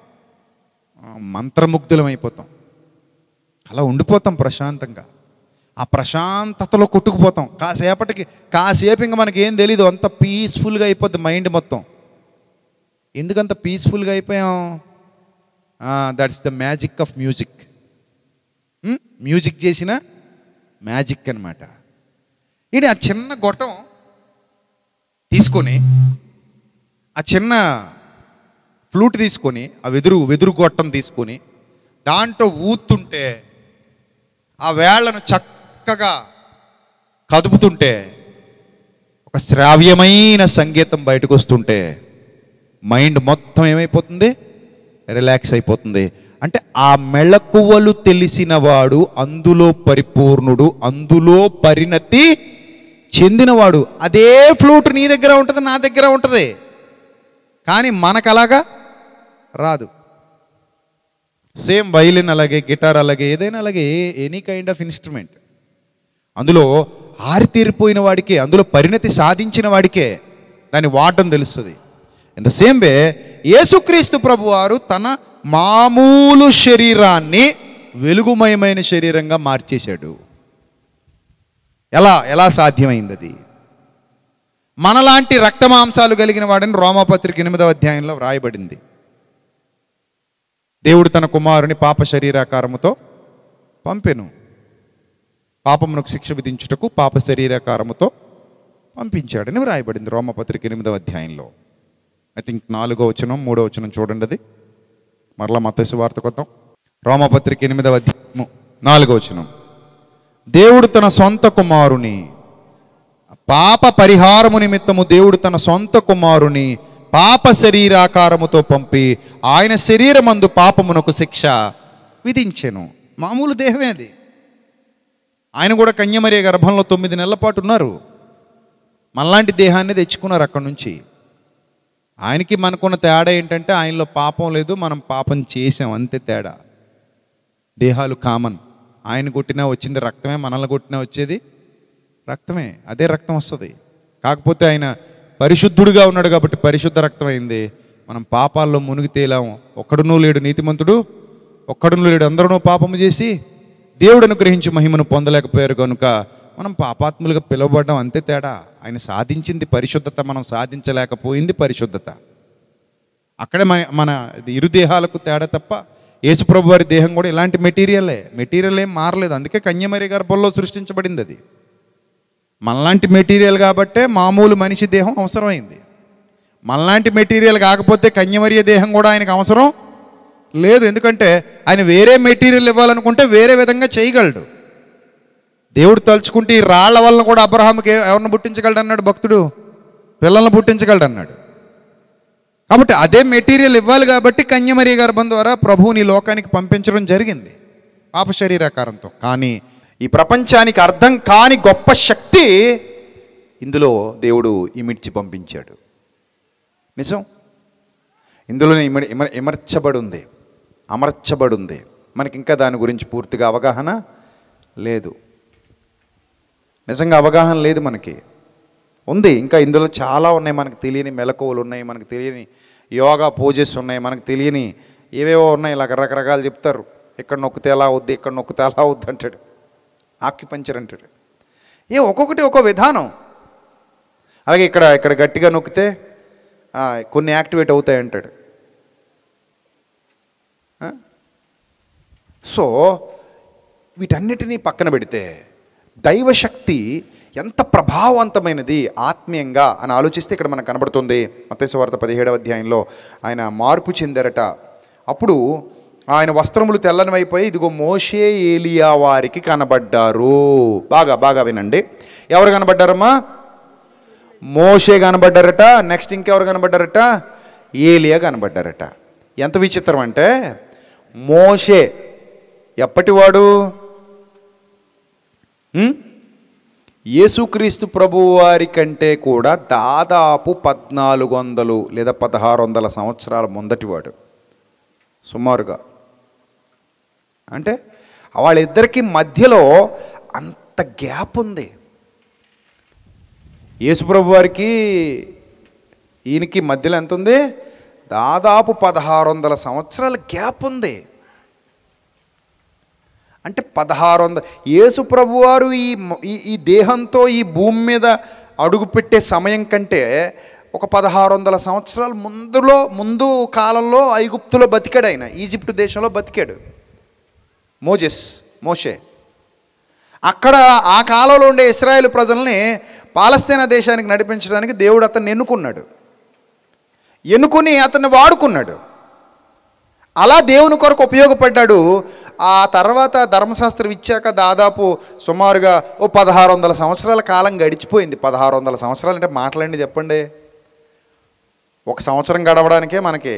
ఆ, మంత్రముగ్ధులం అయిపోతాం అలా ఉండిపోతాం ప్రశాంతంగా ఆ ప్రశాంతతలో కొట్టుకుపోతాం కాసేపటికి కాసేపు ఇంకా మనకి ఏం తెలీదు అంత పీస్ఫుల్గా అయిపోద్ది మైండ్ మొత్తం ఎందుకంత పీస్ఫుల్గా అయిపోయాం that's the magic of music music చేసిన మ్యాజిక్ అన్నమాట ఇది ఆ చిన్న గొట్టం తీసుకొని ఆ చిన్న ఫ్లూట్ తీసుకొని ఆ వెదురు వెదురు గొట్టం తీసుకొని దాంట్లో ఊతుంటే ఆ వేళ్లను చక్కగా కదుపుతుంటే ఒక శ్రావ్యమైన సంగీతం బయటకు వస్తుంటే మైండ్ మొత్తం ఏమైపోతుంది రిలాక్స్ అయిపోతుంది అంటే ఆ మెళకువలు తెలిసినవాడు అందులో పరిపూర్ణుడు అందులో పరిణతి చెందినవాడు అదే ఫ్లూట్ నీ దగ్గర ఉంటుంది నా దగ్గర ఉంటుంది కానీ మనకు అలాగా రాదు సేమ్ వైలిన్ అలాగే గిటార్ అలాగే ఏదైనా అలాగే ఎనీ కైండ్ ఆఫ్ ఇన్స్ట్రుమెంట్ అందులో ఆరితేరిపోయిన వాడికే అందులో పరిణతి సాధించిన వాడికే దాన్ని వాడటం తెలుస్తుంది ఇన్ ద సేమ్ వే యేసుక్రీస్తు ప్రభు వారు తన మామూలు శరీరాన్ని వెలుగుమయమైన శరీరంగా మార్చేశాడు ఎలా ఎలా సాధ్యమైంది అది మనలాంటి రక్తమాంసాలు కలిగిన వాడని రోమాపత్రిక ఎనిమిదవ అధ్యాయంలో వ్రాయబడింది దేవుడు తన కుమారుని పాప శరీరాకారముతో పంపెను పాపమునకు శిక్ష విధించుటకు పాప శరీరాకారముతో పంపించాడని వ్రాయబడింది రోమపత్రిక ఎనిమిదవ అధ్యాయంలో ఐ థింక్ నాలుగో వచనం మూడో వచనం చూడండి అది మరలా మతసు వార్త కొద్దాం రోమపత్రిక ఎనిమిదవ అధ్యాయము నాలుగో వచనం దేవుడు తన సొంత కుమారుని పాప పరిహారము నిమిత్తము దేవుడు తన సొంత కుమారుని పాప శరీరాకారముతో పంపి ఆయన శరీరమందు పాపమునకు శిక్ష విధించెను మామూలు దేహమే అది ఆయన కూడా కన్యమరియ గర్భంలో తొమ్మిది నెలల పాటు ఉన్నారు మనలాంటి దేహాన్ని తెచ్చుకున్నారు అక్కడి నుంచి ఆయనకి మనకున్న తేడా ఏంటంటే ఆయనలో పాపం లేదు మనం పాపం చేసాం అంతే తేడా దేహాలు కామన్ ఆయన కొట్టినా వచ్చింది రక్తమే మనల్ని కొట్టినా వచ్చేది రక్తమే అదే రక్తం వస్తుంది కాకపోతే ఆయన పరిశుద్ధుడుగా ఉన్నాడు కాబట్టి పరిశుద్ధ రక్తం అయింది మనం పాపాల్లో మునిగి తేలాం ఒక్కడునూ లేడు నీతిమంతుడు ఒక్కడునూ లేడు అందరూ పాపము చేసి దేవుడు అనుగ్రహించి మహిమను పొందలేకపోయారు కనుక మనం పాపాత్ములుగా పిలువబడ్డం అంతే తేడా ఆయన సాధించింది పరిశుద్ధత మనం సాధించలేకపోయింది పరిశుద్ధత అక్కడే మన మన ఇది ఇరు దేహాలకు తేడా తప్ప యేసుప్రభు వారి దేహం కూడా ఇలాంటి మెటీరియలే మెటీరియల్ ఏం మారలేదు అందుకే కన్యమరి గర్భంలో సృష్టించబడింది అది మనలాంటి మెటీరియల్ కాబట్టే మామూలు మనిషి దేహం అవసరమైంది మనలాంటి మెటీరియల్ కాకపోతే కన్యమరియ దేహం కూడా ఆయనకు అవసరం లేదు ఎందుకంటే ఆయన వేరే మెటీరియల్ ఇవ్వాలనుకుంటే వేరే విధంగా చేయగలడు దేవుడు తలుచుకుంటే ఈ రాళ్ల వలన కూడా అబ్రహాంకి ఎవరిని పుట్టించగలడు అన్నాడు భక్తుడు పిల్లల్ని పుట్టించగలడు అన్నాడు కాబట్టి అదే మెటీరియల్ ఇవ్వాలి కాబట్టి కన్యమరి గర్భం ద్వారా ప్రభువుని ఈ లోకానికి పంపించడం జరిగింది పాప శరీరాకారంతో కానీ ఈ ప్రపంచానికి అర్థం కాని గొప్ప శక్తి ఇందులో దేవుడు ఇమిడ్చి పంపించాడు నిజం ఇందులోనే ఇమడి ఇమర్ ఇమర్చబడి ఉంది అమర్చబడి ఉంది మనకి ఇంకా దాని గురించి పూర్తిగా అవగాహన లేదు నిజంగా అవగాహన లేదు మనకి ఉంది ఇంకా ఇందులో చాలా ఉన్నాయి మనకు తెలియని మెలకువలు ఉన్నాయి మనకు తెలియని యోగా పూజెస్ ఉన్నాయి మనకు తెలియని ఏవేవో ఉన్నాయి ఇలా రకరకాలు చెప్తారు ఇక్కడ నొక్కితే ఎలా అవుద్ది ఇక్కడ నొక్కితే ఎలా అవుద్ది అంటాడు ఆక్యుపంచర్ అంటాడు ఏ ఒక్కొక్కటి ఒక్కో విధానం అలాగే ఇక్కడ ఇక్కడ గట్టిగా నొక్కితే ఆ, కొన్ని యాక్టివేట్ అవుతాయి అంటాడు ఆ? సో వీటన్నిటినీ పక్కన పెడితే దైవశక్తి ఎంత ప్రభావవంతమైనది ఆత్మీయంగా అని ఆలోచిస్తే ఇక్కడ మనకు కనబడుతుంది మత్స్యవార్త పదిహేడవ అధ్యాయంలో ఆయన మార్పు చెందారట అప్పుడు ఆయన వస్త్రములు తెల్లనివైపోయి ఇదిగో మోషే ఏలియా వారికి కనబడ్డారు బాగా బాగా వినండి ఎవరు కనబడ్డారమ్మా మోషే కనబడ్డారట నెక్స్ట్ ఇంకెవరు కనబడ్డారట ఏలియా కనబడ్డారట ఎంత విచిత్రం అంటే మోషే ఎప్పటివాడు ఉం? యేసుక్రీస్తు ప్రభువు వారి కంటే కూడా దాదాపు పద్నాలుగు వందలు లేదా పదహారు వందల సంవత్సరాల ముందటివాడు సుమారుగా అంటే వాళ్ళిద్దరికి మధ్యలో అంత గ్యాప్ ఉంది యేసుప్రభు వారికి ఈయనకి మధ్యలో ఎంత ఉంది దాదాపు పదహారు వందల సంవత్సరాల గ్యాప్ ఉంది అంటే పదహారు వందల యేసు ప్రభువారు ఈ మ- ఈ ఈ దేహంతో ఈ భూమి మీద అడుగుపెట్టే సమయం కంటే ఒక పదహారు వందల సంవత్సరాల ముందులో ముందు కాలంలో ఐగుప్తులో బతికాడు ఆయన ఈజిప్ట్ దేశంలో బతికాడు మోజెస్ మోషే అక్కడ ఆ కాలంలో ఉండే ఇస్రాయేల్ ప్రజల్ని పాలస్తీనా దేశానికి నడిపించడానికి దేవుడు అతన్ని ఎన్నుకున్నాడు ఎన్నుకుని అతన్ని వాడుకున్నాడు అలా దేవుని కొరకు ఉపయోగపడ్డాడు ఆ తర్వాత ధర్మశాస్త్రం ఇచ్చాక దాదాపు సుమారుగా ఓ పదహారు వందల సంవత్సరాల కాలం గడిచిపోయింది పదహారు వందల సంవత్సరాలు అంటే మాటలండి చెప్పండి ఒక సంవత్సరం గడవడానికే మనకి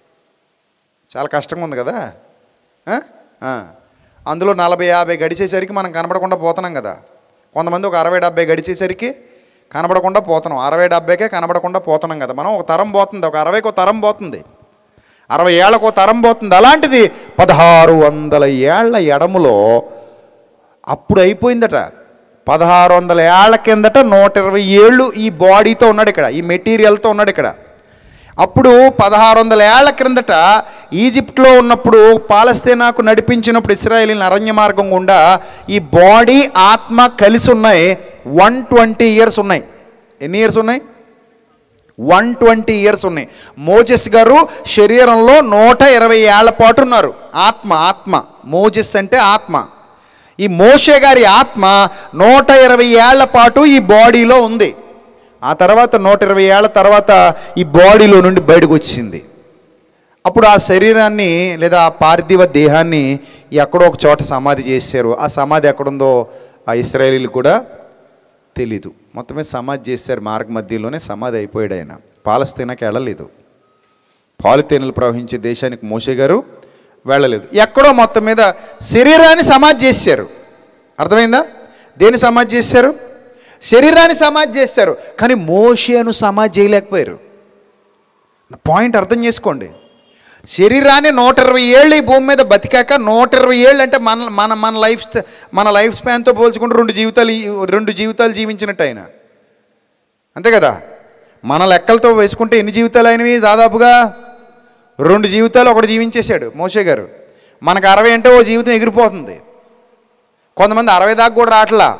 చాలా కష్టంగా ఉంది కదా ఆ? ఆ. అందులో నలభై యాభై గడిచేసరికి మనం కనబడకుండా పోతున్నాం కదా కొంతమంది ఒక అరవై డెబ్బై గడిచేసరికి కనబడకుండా పోతున్నాం అరవై డెబ్బైకే కనబడకుండా పోతున్నాం కదా మనం ఒక తరం పోతుంది ఒక అరవైకి ఒక తరం పోతుంది అరవై ఏళ్ళకు ఒక తరం పోతుంది అలాంటిది పదహారు వందల ఏళ్ల ఎడములో అప్పుడు అయిపోయిందట పదహారు వందల ఏళ్ల కిందట నూట ఇరవై ఏళ్ళు ఈ బాడీతో ఉన్నాడు ఇక్కడ ఈ మెటీరియల్తో ఉన్నాడు ఇక్కడ అప్పుడు పదహారు వందల ఏళ్ల క్రిందట ఈజిప్ట్లో ఉన్నప్పుడు పాలస్తీనాకు నడిపించినప్పుడు ఇస్రాయేలీని అరణ్య మార్గం గుండా ఈ బాడీ ఆత్మ కలిసి ఉన్నాయి వన్ ట్వంటీ ఇయర్స్ ఉన్నాయి ఎన్ని ఇయర్స్ ఉన్నాయి వన్ ట్వంటీ ఇయర్స్ ఉన్నాయి మోజెస్ గారు శరీరంలో నూట ఇరవై ఏళ్ల పాటు ఉన్నారు ఆత్మ ఆత్మ మోజెస్ అంటే ఆత్మ ఈ మోషే గారి ఆత్మ నూట ఇరవై ఏళ్ల పాటు ఈ బాడీలో ఉంది ఆ తర్వాత నూట ఇరవై ఏళ్ల తర్వాత ఈ బాడీలో నుండి బయటకు వచ్చింది అప్పుడు ఆ శరీరాన్ని లేదా ఆ పార్థివ దేహాన్ని ఎక్కడో ఒక చోట సమాధి చేశారు ఆ సమాధి ఎక్కడుందో ఆ ఇస్రాయేలీలు కూడా తెలీదు మొత్తమే సమాధి చేశారు మార్గ మధ్యలోనే సమాధి అయిపోయాడు ఆయన పాలస్తీనాకి వెళ్ళలేదు పాలుతేనెలు ప్రవహించే దేశానికి మోసే గారు వెళ్ళలేదు ఎక్కడో మొత్తం మీద శరీరాన్ని సమాధి చేశారు అర్థమైందా దేని సమాధి చేశారు శరీరాన్ని సమాధి చేశారు కానీ మోషేను సమాధి చేయలేకపోయారు నా పాయింట్ అర్థం చేసుకోండి శరీరాన్ని నూట ఇరవై ఏళ్ళు ఈ భూమి మీద బతికాక నూట ఇరవై ఏళ్ళు అంటే మన మన మన లైఫ్ స్ట- మన లైఫ్ స్పాన్తో పోల్చుకుంటే రెండు జీవితాలు ఈ- రెండు జీవితాలు జీవించినట్టు ఆయన అంతే కదా మన లెక్కలతో వేసుకుంటే ఎన్ని జీవితాలు అయినవి దాదాపుగా రెండు జీవితాలు ఒకటి జీవించేశాడు మోషే గారు మనకు అరవై అంటే ఓ జీవితం ఎగిరిపోతుంది కొంతమంది అరవై దాకా కూడా రావట్లా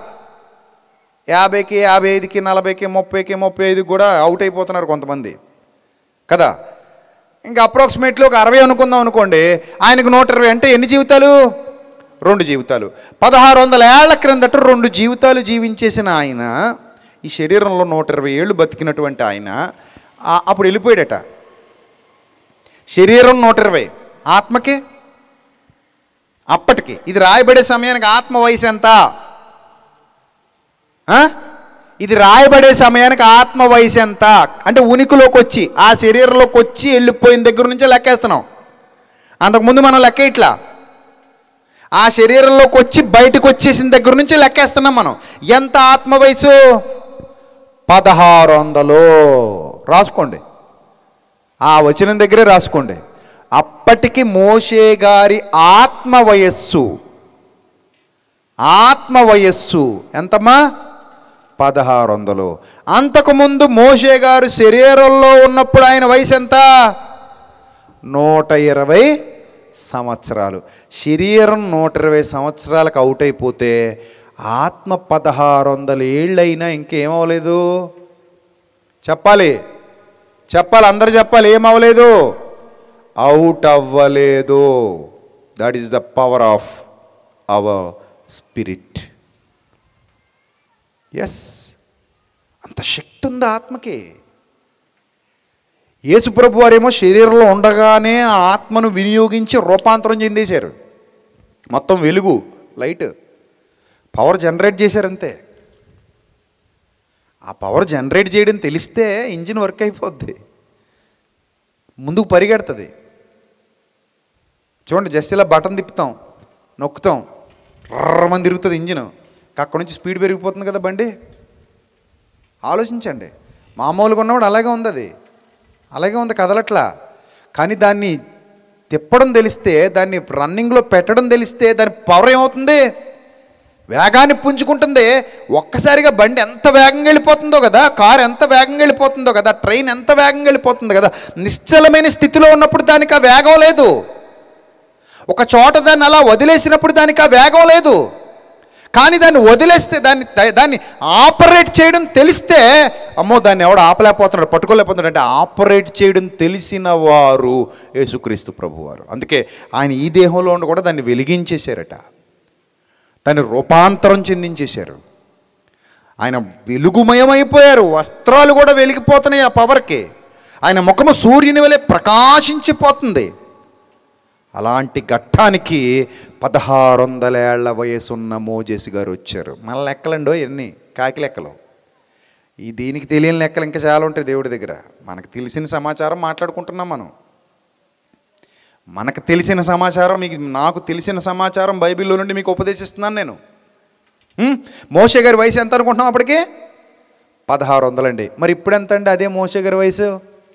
యాభైకి యాభై ఐదుకి నలభైకి ముప్పైకి ముప్పై ఐదుకి కూడా అవుట్ అయిపోతున్నారు కొంతమంది కదా ఇంకా అప్రాక్సిమేట్లీ ఒక అరవై అనుకుందాం అనుకోండి ఆయనకు నూట ఇరవై అంటే ఎన్ని జీవితాలు రెండు జీవితాలు పదహారు వందల ఏళ్ల క్రిందట రెండు జీవితాలు జీవించేసిన ఆయన ఈ శరీరంలో నూట ఇరవై ఏళ్ళు బతికినటువంటి ఆయన ఆ- అప్పుడు వెళ్ళిపోయాడట శరీరం నూట ఇరవై ఆత్మకి అప్పటికి ఇది రాయబడే సమయానికి ఆత్మ వయసు ఎంత ఆ? ఇది రాయబడే సమయానికి ఆత్మ వయసు ఎంత అంటే ఉనికిలోకి వచ్చి ఆ శరీరంలోకి వచ్చి వెళ్ళిపోయిన దగ్గర నుంచే లెక్కేస్తున్నాం అంతకుముందు మనం లెక్క ఇట్లా ఆ శరీరంలోకి వచ్చి బయటకు వచ్చేసిన దగ్గర నుంచి లెక్కేస్తున్నాం మనం ఎంత ఆత్మ వయసు పదహారు వందలు రాసుకోండి ఆ వచనం దగ్గరే రాసుకోండి అప్పటికి మోషే గారి ఆత్మ వయస్సు ఆత్మ వయస్సు ఎంతమ్మా పదహారు వందలు అంతకుముందు మోషే గారు శరీరంలో ఉన్నప్పుడు ఆయన వయసు ఎంత నూట ఇరవై సంవత్సరాలు శరీరం నూట ఇరవై సంవత్సరాలకు అవుట్ అయిపోతే ఆత్మ పదహారు వందల ఏళ్ళైనా ఇంకేమవలేదు చెప్పాలి చెప్పాలి అందరు చెప్పాలి ఏమవ్వలేదు అవుట్ అవ్వలేదు that is the power of our spirit yes అంత శక్తి ఉంది ఆత్మకి యేసుప్రభు వారేమో శరీరంలో ఉండగానే ఆ ఆత్మను వినియోగించి రూపాంతరం చెందేశారు మొత్తం వెలుగు లైట్ పవర్ జనరేట్ చేశారంతే ఆ పవర్ జనరేట్ చేయడం తెలిస్తే ఇంజిన్ వర్క్ అయిపోద్ది ముందుకు పరిగెడుతుంది చూడండి జస్ట్ ఇలా బటన్ తిప్పుతాం నొక్కుతాం రమ్మని తిరుగుతుంది ఇంజిన్ అక్కడ నుంచి స్పీడ్ పెరిగిపోతుంది కదా బండి ఆలోచించండి మామూలుగా ఉన్నవాడు అలాగే ఉంది అది అలాగే ఉంది కదలట్లా కానీ దాన్ని తిప్పడం తెలిస్తే దాన్ని రన్నింగ్లో పెట్టడం తెలిస్తే దాని పవర్ ఏమవుతుంది వేగాన్ని పుంజుకుంటుంది ఒక్కసారిగా బండి ఎంత వేగంగా వెళ్ళిపోతుందో కదా కారు ఎంత వేగంగా వెళ్ళిపోతుందో కదా ట్రైన్ ఎంత వేగంగా వెళ్ళిపోతుందో కదా నిశ్చలమైన స్థితిలో ఉన్నప్పుడు దానికి ఆ వేగం లేదు ఒక చోట దాన్ని అలా వదిలేసినప్పుడు దానికి ఆ వేగం లేదు కానీ దాన్ని వదిలేస్తే దాన్ని దాన్ని ఆపరేట్ చేయడం తెలిస్తే అమ్మో దాన్ని ఎవడు ఆపలేకపోతున్నాడు పట్టుకోలేకపోతున్నాడు అంటే ఆపరేట్ చేయడం తెలిసిన వారు యేసుక్రీస్తు ప్రభువారు అందుకే ఆయన ఈ దేహంలో ఉండి కూడా దాన్ని వెలిగించేశారట దాన్ని రూపాంతరం చెందించేశారు ఆయన వెలుగుమయమైపోయారు వస్త్రాలు కూడా వెలిగిపోతున్నాయి ఆ పవర్కి ఆయన ముఖము సూర్యుని వలె ప్రకాశించిపోతుంది అలాంటి ఘట్టానికి పదహారు వందల ఏళ్ల వయసున్న మోజేసి గారు వచ్చారు మన లెక్కలండో ఎన్ని కాకి లెక్కలు ఈ దీనికి తెలియని లెక్కలు ఇంకా చాలా ఉంటాయి దేవుడి దగ్గర మనకు తెలిసిన సమాచారం మాట్లాడుకుంటున్నాం మనం మనకు తెలిసిన సమాచారం మీకు నాకు తెలిసిన సమాచారం బైబిల్లో నుండి మీకు ఉపదేశిస్తున్నాను నేను హ్మ్? మోషే గారి వయసు ఎంత అనుకుంటున్నాం అప్పటికి పదహారు వందలండి మరి ఇప్పుడు ఎంత అండి అదే మోషే గారి వయసు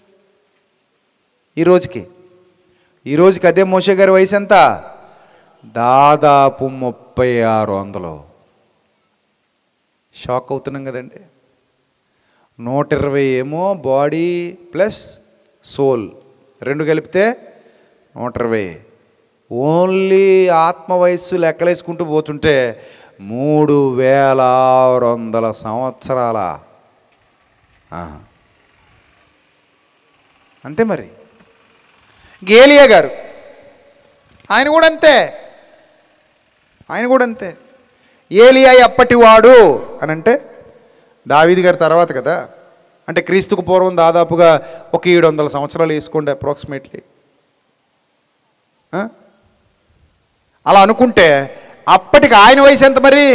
ఈ రోజుకి ఈ రోజుకి అదే మోషే గారి వయసు ఎంత దాదాపు ముప్పై ఆరు వందలు షాక్ అవుతున్నాం కదండి నూట ఇరవై ఏమో బాడీ ప్లస్ సోల్ రెండు కలిపితే నూట ఇరవై ఓన్లీ ఆత్మ వయస్సు లెక్కలేసుకుంటూ పోతుంటే మూడు వేల ఆరు వందల సంవత్సరాల ఆహా. అంతే మరి గేలియా గారు ఆయన కూడా అంతే ఆయన కూడా అంతే ఏలియా ఎప్పటివాడు అని అంటే దావీది గారి తర్వాత కదా అంటే క్రీస్తుకు పూర్వం దాదాపుగా ఒక ఏడు వందల సంవత్సరాలు వేసుకోండి అప్రాక్సిమేట్లీ అలా అనుకుంటే అప్పటికి ఆయన వయసు ఎంత మరి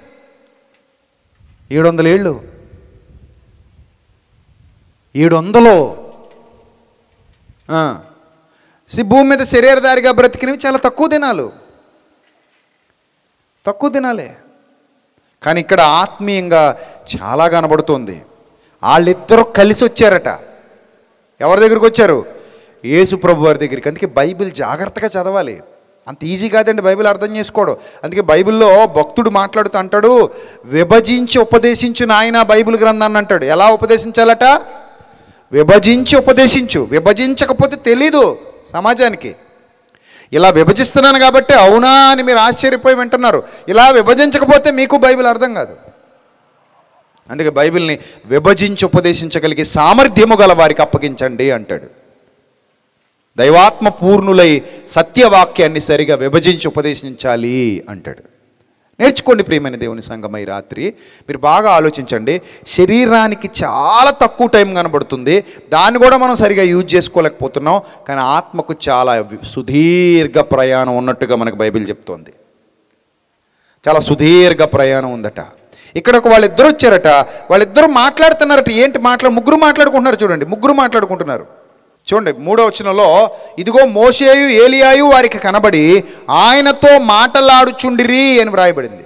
ఏడు వందల ఏళ్ళు ఏడు వందలు ఆ. సి భూమి మీద శరీరధారిగా బ్రతికినవి చాలా తక్కువ దినాలు తక్కువ దినాలే కానీ ఇక్కడ ఆత్మీయంగా చాలా కనబడుతుంది వాళ్ళిద్దరూ కలిసి వచ్చారట ఎవరి దగ్గరికి వచ్చారు యేసు ప్రభు వారి దగ్గరికి అందుకే బైబిల్ జాగ్రత్తగా చదవాలి అంత ఈజీ కాదండి బైబిల్ అర్థం చేసుకోవడం అందుకే బైబిల్లో భక్తుడు మాట్లాడుతూ అంటాడు విభజించి ఉపదేశించు నాయన బైబిల్ గ్రంథాన్ని అంటాడు ఎలా ఉపదేశించాలట విభజించి ఉపదేశించు విభజించకపోతే తెలీదు సమాజానికి ఇలా విభజిస్తున్నాను కాబట్టి అవునా అని మీరు ఆశ్చర్యపోయి వింటున్నారు ఇలా విభజించకపోతే మీకు బైబిల్ అర్థం కాదు అందుకే బైబిల్ని విభజించి ఉపదేశించగలిగే సామర్థ్యము గల వారికి అప్పగించండి అంటాడు దైవాత్మ పూర్ణులై సత్యవాక్యాన్ని సరిగా విభజించి ఉపదేశించాలి అంటాడు నేర్చుకోండి ప్రియమైన దేవుని సంఘం ఈ రాత్రి మీరు బాగా ఆలోచించండి శరీరానికి చాలా తక్కువ టైం కనబడుతుంది దాన్ని కూడా మనం సరిగా యూజ్ చేసుకోలేకపోతున్నాం కానీ ఆత్మకు చాలా సుదీర్ఘ ప్రయాణం ఉన్నట్టుగా మనకు బైబిల్ చెప్తోంది చాలా సుదీర్ఘ ప్రయాణం ఉందట ఇక్కడ ఒక వాళ్ళిద్దరు వచ్చారట వాళ్ళిద్దరు మాట్లాడుతున్నారట ఏంటి మాట్లా ముగ్గురు మాట్లాడుకుంటున్నారు చూడండి ముగ్గురు మాట్లాడుకుంటున్నారు చూడండి మూడో వచనంలో ఇదిగో మోషేయు ఏలియాయు వారికి కనబడి ఆయనతో మాటలాడుచుండిరి అని వ్రాయబడింది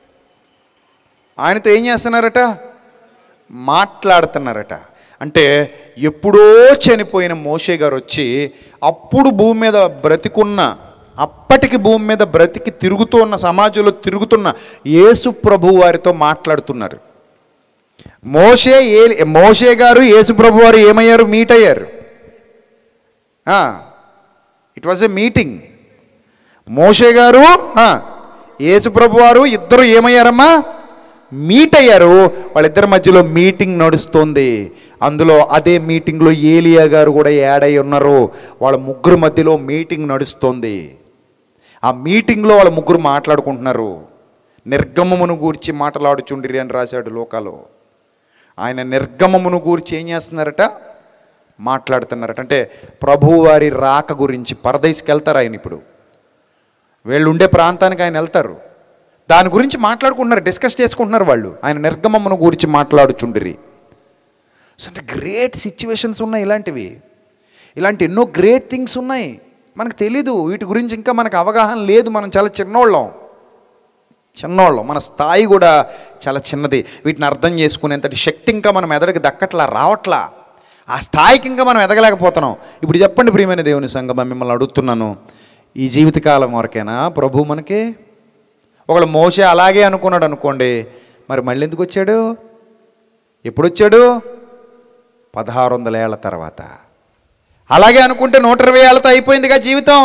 ఆయనతో ఏం చేస్తున్నారట మాట్లాడుతున్నారట అంటే ఎప్పుడో చనిపోయిన మోషే గారు వచ్చి అప్పుడు భూమి మీద బ్రతికున్న అప్పటికి భూమి మీద బ్రతికి తిరుగుతూ ఉన్న సమాజంలో తిరుగుతున్న యేసు ప్రభు వారితో మాట్లాడుతున్నారు మోషే ఏ మోషే గారు యేసు ప్రభు వారు ఏమయ్యారు మీట్ అయ్యారు ఇట్ వాజ్ ఎ మీటింగ్ మోషే గారు ఆ, యేసుప్రభు వారు ఇద్దరు ఏమయ్యారమ్మా మీట్ అయ్యారు వాళ్ళిద్దరి మధ్యలో మీటింగ్ నడుస్తుంది అందులో అదే మీటింగ్లో ఏలియా గారు కూడా యాడ్ అయి ఉన్నారు వాళ్ళ ముగ్గురు మధ్యలో మీటింగ్ నడుస్తుంది ఆ మీటింగ్లో వాళ్ళ ముగ్గురు మాట్లాడుకుంటున్నారు నిర్గమమును గూర్చి మాట్లాడుచుండిరి అని రాశాడు లోకాలో ఆయన నిర్గమమును గూర్చి ఏం చేస్తున్నారట మాట్లాడుతున్నారట అంటే ప్రభువారి రాక గురించి పరదేశికి వెళ్తారు ఆయన ఇప్పుడు వీళ్ళు ఉండే ప్రాంతానికి ఆయన వెళ్తారు దాని గురించి మాట్లాడుకుంటున్నారు డిస్కస్ చేసుకుంటున్నారు వాళ్ళు ఆయన నిర్గమమును గురించి మాట్లాడుచుండిరి సో అంటే గ్రేట్ సిచ్యువేషన్స్ ఉన్నాయి ఇలాంటివి ఇలాంటి ఎన్నో గ్రేట్ థింగ్స్ ఉన్నాయి మనకు తెలీదు వీటి గురించి ఇంకా మనకు అవగాహన లేదు మనం చాలా చిన్నోళ్ళం చిన్నోళ్ళం మన స్థాయి కూడా చాలా చిన్నది వీటిని అర్థం చేసుకునేంతటి శక్తి ఇంకా మనం ఎదరికి దక్కట్లా రావట్లా ఆ స్థాయికి ఇంకా మనం ఎదగలేకపోతున్నాం ఇప్పుడు చెప్పండి ప్రియమైన దేవుని సంగమం మిమ్మల్ని అడుగుతున్నాను ఈ జీవితకాలం వరకేనా ప్రభు మనకి ఒకళ్ళు మోసే అలాగే అనుకున్నాడు అనుకోండి మరి మళ్ళీ ఎందుకు వచ్చాడు ఎప్పుడు వచ్చాడు పదహారు వందల ఏళ్ల తర్వాత అలాగే అనుకుంటే నూట ఇరవై ఏళ్ళతో అయిపోయిందిగా జీవితం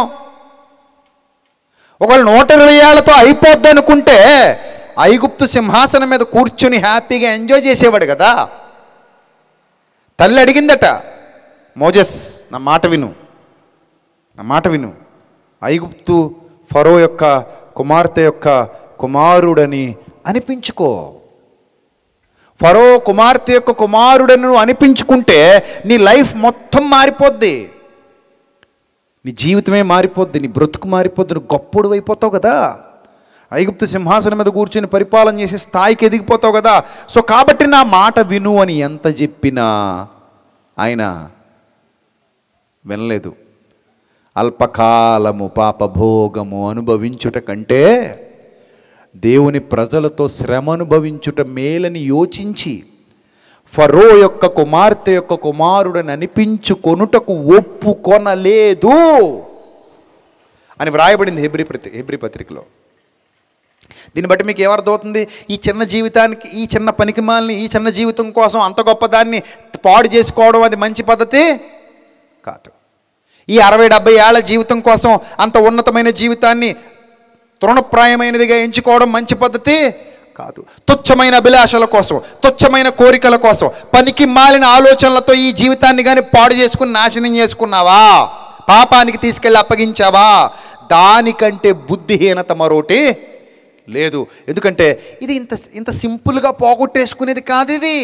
ఒకళ్ళు నూట ఇరవై ఏళ్లతో అయిపోద్ది అనుకుంటే ఐగుప్తు సింహాసనం మీద కూర్చొని హ్యాపీగా ఎంజాయ్ చేసేవాడు కదా తల్లి అడిగిందట మోజస్ నా మాట విను నా మాట విను ఐగుప్తు ఫరో యొక్క కుమార్తె యొక్క కుమారుడని అనిపించుకో ఫరో కుమార్తె యొక్క కుమారుడని నువ్వు అనిపించుకుంటే నీ లైఫ్ మొత్తం మారిపోద్ది నీ జీవితమే మారిపోద్ది నీ బ్రతుకు మారిపోద్ది నువ్వు గొప్పడు అయిపోతావు కదా ఐగుప్తు సింహాసనం మీద కూర్చొని పరిపాలన చేసే స్థాయికి ఎదిగిపోతావు కదా సో కాబట్టి నా మాట విను అని ఎంత చెప్పినా ఆయన వినలేదు అల్పకాలము పాపభోగము అనుభవించుట కంటే దేవుని ప్రజలతో శ్రమ అనుభవించుట మేలని యోచించి ఫరో యొక్క కుమార్తె యొక్క కుమారుడని అనిపించుకొనుటకు ఒప్పుకొనలేదు అని వ్రాయబడింది హెబ్రి ప్రతి హెబ్రి పత్రికలో దీన్ని బట్టి మీకు ఏమర్థమవుతుంది ఈ చిన్న జీవితానికి ఈ చిన్న పనికిమాలని ఈ చిన్న జీవితం కోసం అంత గొప్పదాన్ని పాడు చేసుకోవడం అది మంచి పద్ధతి కాదు ఈ అరవై డెబ్బై ఏళ్ల జీవితం కోసం అంత ఉన్నతమైన జీవితాన్ని తృణప్రాయమైనదిగా ఎంచుకోవడం మంచి పద్ధతి కాదు తుచ్చమైన అభిలాషల కోసం తుచ్చమైన కోరికల కోసం పనికి మాలిన ఆలోచనలతో ఈ జీవితాన్ని కానీ పాడు చేసుకుని నాశనం చేసుకున్నావా పాపానికి తీసుకెళ్ళి అప్పగించావా దానికంటే బుద్ధిహీనత మరోటి లేదు ఎందుకంటే ఇది ఇంత ఇంత సింపుల్గా పోగొట్టేసుకునేది కాదు ఇది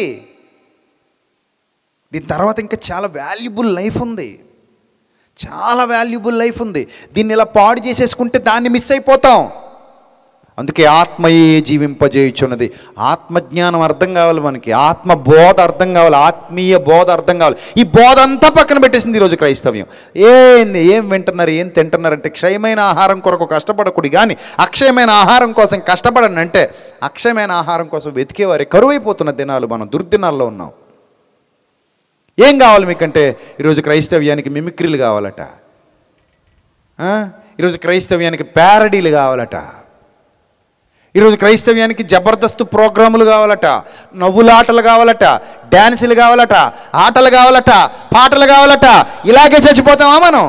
దీని తర్వాత ఇంకా చాలా వాల్యుబుల్ లైఫ్ ఉంది చాలా వాల్యుబుల్ లైఫ్ ఉంది దీన్ని ఇలా పాడు చేసేసుకుంటే దాన్ని మిస్ అయిపోతాం అందుకే ఆత్మయే జీవింపజేయుచున్నది ఆత్మజ్ఞానం అర్థం కావాలి మనకి ఆత్మ బోధ అర్థం కావాలి ఆత్మీయ బోధ అర్థం కావాలి ఈ బోధ అంతా పక్కన పెట్టేసింది ఈరోజు క్రైస్తవ్యం ఏంది ఏం వింటున్నారు ఏం తింటున్నారు అంటే క్షయమైన ఆహారం కొరకు కష్టపడకుడి కానీ అక్షయమైన ఆహారం కోసం కష్టపడండి అంటే అక్షయమైన ఆహారం కోసం వెతికేవారి కరువైపోతున్న దినాలు మనం దుర్దినాల్లో ఉన్నాం ఏం కావాలి మీకంటే ఈరోజు క్రైస్తవ్యానికి మిమిక్రీలు కావాలట ఆ? ఈరోజు క్రైస్తవ్యానికి ప్యారడీలు కావాలట ఈరోజు క్రైస్తవ్యానికి జబర్దస్త్ ప్రోగ్రాములు కావాలట నవ్వులాటలు కావాలట డ్యాన్సులు కావాలట ఆటలు కావాలట పాటలు కావాలట ఇలాగే చచ్చిపోతామా మనం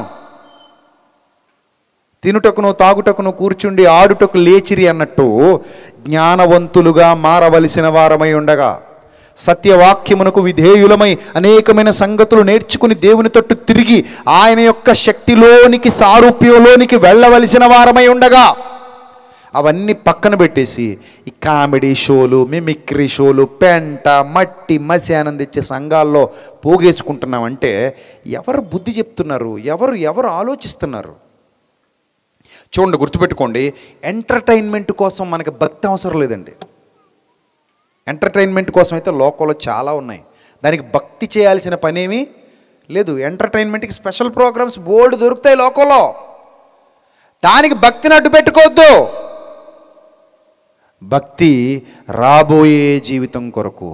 తినుటకును తాగుటకును కూర్చుండి ఆడుటకు లేచిరి అన్నట్టు జ్ఞానవంతులుగా మారవలసిన వారమై ఉండగా సత్యవాక్యమునకు విధేయులమై అనేకమైన సంగతులు నేర్చుకుని దేవుని తట్టు తిరిగి ఆయన యొక్క శక్తిలోనికి సారూప్యంలోనికి వెళ్ళవలసిన వారమై ఉండగా అవన్నీ పక్కన పెట్టేసి ఈ కామెడీ షోలు మిమిక్రీ షోలు పెంట మట్టి మసి ఆనందించే సంఘాల్లో పోగేసుకుంటున్నామంటే ఎవరు బుద్ధి చెప్తున్నారు ఎవరు ఎవరు ఆలోచిస్తున్నారు చూడండి గుర్తుపెట్టుకోండి ఎంటర్టైన్మెంట్ కోసం మనకి భక్తి అవసరం లేదండి ఎంటర్టైన్మెంట్ కోసం అయితే లోకంలో చాలా ఉన్నాయి దానికి భక్తి చేయాల్సిన పనేమీ లేదు ఎంటర్టైన్మెంట్కి స్పెషల్ ప్రోగ్రామ్స్ బోల్డ్ దొరుకుతాయి లోకంలో దానికి భక్తిని అడ్డు పెట్టుకోవద్దు భక్తి రాబోయే జీవితం కొరకు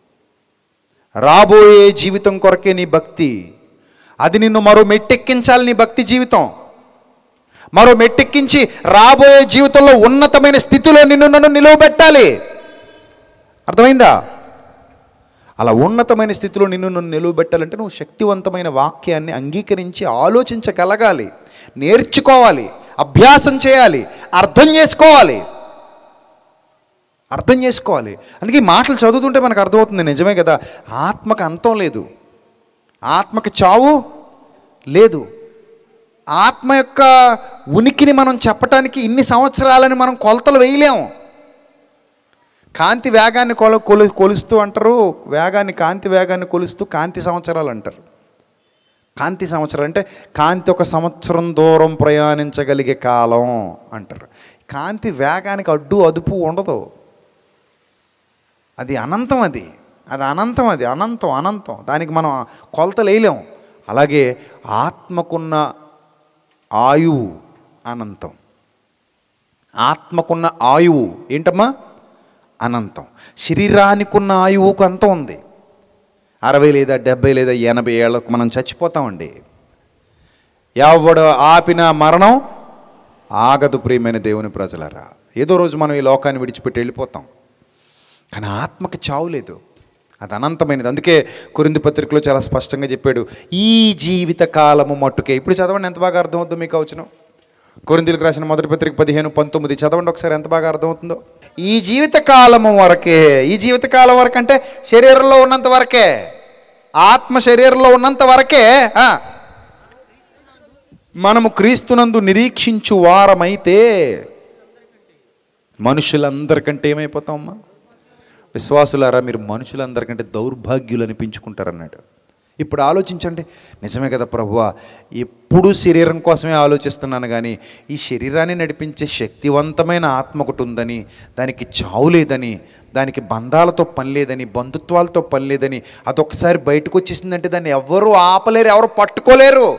రాబోయే జీవితం కొరకే నీ భక్తి అది నిన్ను మరో మెట్టెక్కించాలి నీ భక్తి జీవితం మరో మెట్టెక్కించి రాబోయే జీవితంలో ఉన్నతమైన స్థితిలో నిన్ను నన్ను నిలువబెట్టాలి అర్థమైందా అలా ఉన్నతమైన స్థితిలో నిన్ను నన్ను నిలువబెట్టాలంటే నువ్వు శక్తివంతమైన వాక్యాన్ని అంగీకరించి ఆలోచించగలగాలి నేర్చుకోవాలి అభ్యాసం చేయాలి అర్థం చేసుకోవాలి అర్థం చేసుకోవాలి అందుకే ఈ మాటలు చదువుతుంటే మనకు అర్థమవుతుంది నిజమే కదా ఆత్మకు అంతం లేదు ఆత్మకి చావు లేదు ఆత్మ యొక్క ఉనికిని మనం చెప్పటానికి ఇన్ని సంవత్సరాలని మనం కొలతలు వేయలేము కాంతి వేగాన్ని కొల కొలు కొలుస్తూ అంటారు వేగాన్ని కాంతి వేగాన్ని కొలుస్తూ కాంతి సంవత్సరాలు అంటారు కాంతి సంవత్సరాలు అంటే కాంతి ఒక సంవత్సరం దూరం ప్రయాణించగలిగే కాలం అంటారు కాంతి వేగానికి అడ్డు అదుపు ఉండదు అది అనంతం అది అది అనంతం అది అనంతం అనంతం దానికి మనం కొలతలు వేయలేం అలాగే ఆత్మకున్న ఆయువు అనంతం ఆత్మకున్న ఆయువు ఏంటమ్మా అనంతం శరీరానికి ఉన్న ఆయువుకు అంతం ఉంది అరవై లేదా డెబ్బై లేదా ఎనభై ఏళ్ళకు మనం చచ్చిపోతామండి ఎవడు ఆపిన మరణం ఆగదు ప్రియమైన దేవుని ప్రజలరా ఏదో రోజు మనం ఈ లోకాన్ని విడిచిపెట్టి వెళ్ళిపోతాం కానీ ఆత్మకి చావు లేదు అది అనంతమైనది అందుకే కొరింది పత్రికలో చాలా స్పష్టంగా చెప్పాడు ఈ జీవిత కాలము మట్టుకే ఇప్పుడు చదవండి ఎంత బాగా అర్థమవుతుందో మీకు అవచనం కొరిందీలకు రాసిన మొదటి పత్రిక పదిహేను పంతొమ్మిది చదవండి ఒకసారి ఎంత బాగా అర్థమవుతుందో ఈ జీవిత కాలము వరకే ఈ జీవిత కాలం వరకు అంటే శరీరంలో ఉన్నంత వరకే ఆత్మ శరీరంలో ఉన్నంత వరకే ఆ, మనము క్రీస్తునందు నిరీక్షించు వారమైతే మనుషులందరికంటే ఏమైపోతామమ్మా విశ్వాసులారా మీరు మనుషులందరికంటే దౌర్భాగ్యులు అనిపించుకుంటారన్నాడు ఇప్పుడు ఆలోచించండి నిజమే కదా ప్రభువా ఎప్పుడు శరీరం కోసమే ఆలోచిస్తున్నాను కానీ ఈ శరీరాన్ని నడిపించే శక్తివంతమైన ఆత్మ ఒకటి ఉందని దానికి చావు లేదని దానికి బంధాలతో పని లేదని బంధుత్వాలతో పని లేదని అదొకసారి బయటకు వచ్చేసిందంటే దాన్ని ఎవరు ఆపలేరు ఎవరు పట్టుకోలేరు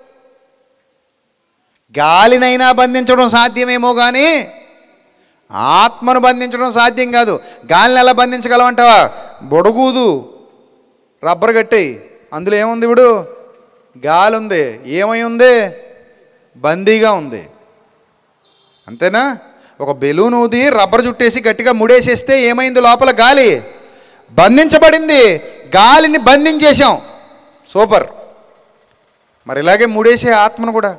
గాలినైనా బంధించడం సాధ్యమేమో కానీ ఆత్మను బంధించడం సాధ్యం కాదు గాలిని ఎలా బంధించగలమంటావా బొడగూదు రబ్బర్ కట్టేయి అందులో ఏముంది ఇప్పుడు గాలి ఉంది ఏమై ఉంది బందీగా ఉంది అంతేనా ఒక బెలూన్ ఊది రబ్బర్ చుట్టేసి గట్టిగా ముడేసేస్తే ఏమైంది లోపల గాలి బంధించబడింది గాలిని బంధించేశాం సూపర్ మరి ఇలాగే ముడేసే ఆత్మను కూడా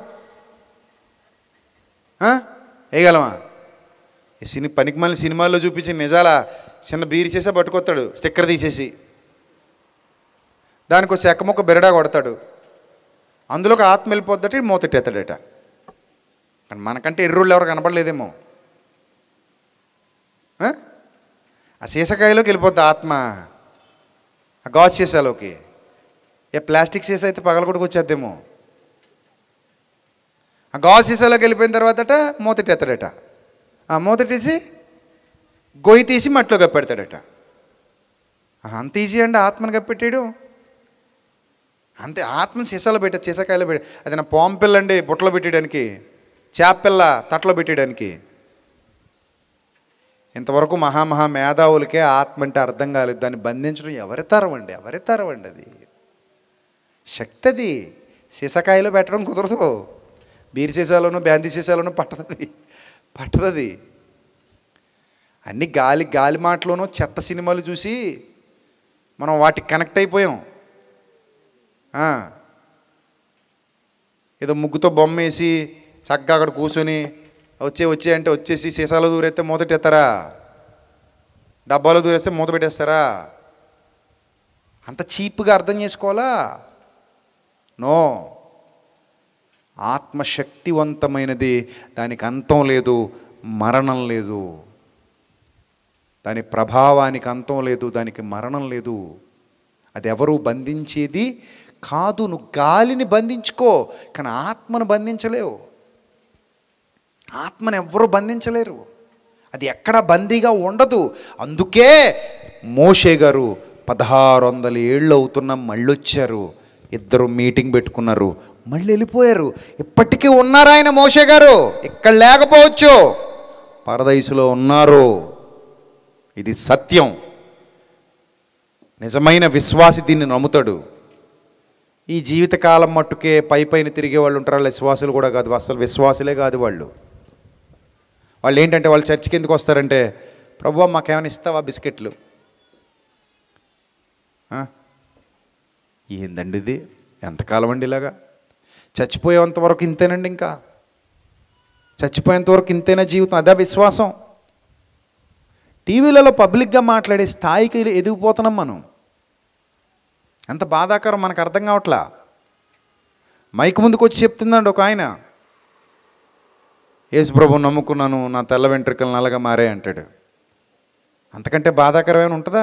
ఆ? వేయగలమా ఈ సినీ పనికి మళ్ళీ సినిమాల్లో చూపించి నిజాల చిన్న బీరి చేసే పట్టుకొస్తాడు స్టిక్కర్ తీసేసి దానికి ఒక చెక్క ముక్క బెరడా కొడతాడు అందులో ఒక ఆత్మ వెళ్ళిపోద్దట మూతట్టేస్తాడట కానీ మనకంటే ఎర్రోళ్ళు ఎవరు కనపడలేదేమో ఆ? ఆ సీసకాయలోకి వెళ్ళిపోద్ది ఆత్మ ఆ గాజు సీసాలోకి ఏ ప్లాస్టిక్ సీసా అయితే పగలకొట్టుకు వచ్చేద్దేమో ఆ గాజు సీసాలోకి వెళ్ళిపోయిన తర్వాతట మూతట్టేస్తాడట ఆ మూతట్టేసి గొయ్యి తీసి మట్టిలో కప్పెడతాడట ఆహా, అంత ఈజీ అండి ఆత్మను కప్పెట్టాడు అంతే ఆత్మ సీసాలో పెట్ట సీసాకాయలో పెట్ట అది నా పాము పిల్ల అండి బుట్టలో పెట్టేయడానికి చేప పిల్ల తట్టలో పెట్టేయడానికి ఇంతవరకు మహామహా మేధావులకే ఆత్మ అంటే అర్థం కాలేదు దాన్ని బంధించడం ఎవరి తరం అండి ఎవరి తరం అండి అది శక్తి అది సీసకాయలో పెట్టడం కుదరదు బీర్ సీసాలోనూ బ్యాందీ సీసాలోనూ పట్టదది పట్టదది అన్ని గాలి గాలి మాటలోనూ చెత్త సినిమాలు చూసి మనం వాటికి కనెక్ట్ అయిపోయాం ఆ. ఏదో ముగ్గుతో బొమ్మ వేసి చక్కగా అక్కడ కూర్చొని వచ్చే వచ్చే అంటే వచ్చేసి సీసాలో దూరేస్తే మూత పెట్టేస్తారా డబ్బాలో దూరేస్తే మూత పెట్టేస్తారా అంత చీప్గా అర్థం చేసుకోవాలా నో ఆత్మశక్తివంతమైనది దానికి అంతం లేదు మరణం లేదు దాని ప్రభావానికి అంతం లేదు దానికి మరణం లేదు అది ఎవరు బంధించేది కాదు నువ్వు గాలిని బంధించుకో కానీ ఆత్మను బంధించలేవు ఆత్మను ఎవ్వరూ బంధించలేరు అది ఎక్కడ బందీగా ఉండదు అందుకే మోషే గారు పదహారు వందల ఏళ్ళు అవుతున్న మళ్ళీ వచ్చారు ఇద్దరు మీటింగ్ పెట్టుకున్నారు మళ్ళీ వెళ్ళిపోయారు ఇప్పటికీ ఉన్నారు ఆయన మోషే గారు ఇక్కడ లేకపోవచ్చు పరదైసులో ఉన్నారు ఇది సత్యం నిజమైన విశ్వాసి దీన్ని నమ్ముతాడు ఈ జీవితకాలం మట్టుకే పై పైన తిరిగే వాళ్ళు ఉంటారు వాళ్ళు విశ్వాసులు కూడా కాదు అసలు విశ్వాసులే కాదు వాళ్ళు వాళ్ళు ఏంటంటే వాళ్ళు చర్చికి ఎందుకు వస్తారంటే ప్రభు మాకేమైనా ఇస్తావా బిస్కెట్లు ఆ? ఏందండి ఇది ఎంతకాలం అండి ఇలాగా చచ్చిపోయేంత వరకు ఇంతేనండి ఇంకా చచ్చిపోయేంత వరకు ఇంతేనా జీవితం అదే విశ్వాసం టీవీలలో పబ్లిక్గా మాట్లాడే స్థాయికి ఎదిగిపోతున్నాం మనం ఎంత బాధాకరం మనకు అర్థం కావట్లా మైక్ ముందుకు వచ్చి చెప్తుందండి ఒక ఆయన యేసు ప్రభు నమ్ముకున్నాను నా తెల్ల వెంట్రుకలు నల్లగా మారే అంటాడు అంతకంటే బాధాకరమైన ఉంటుందా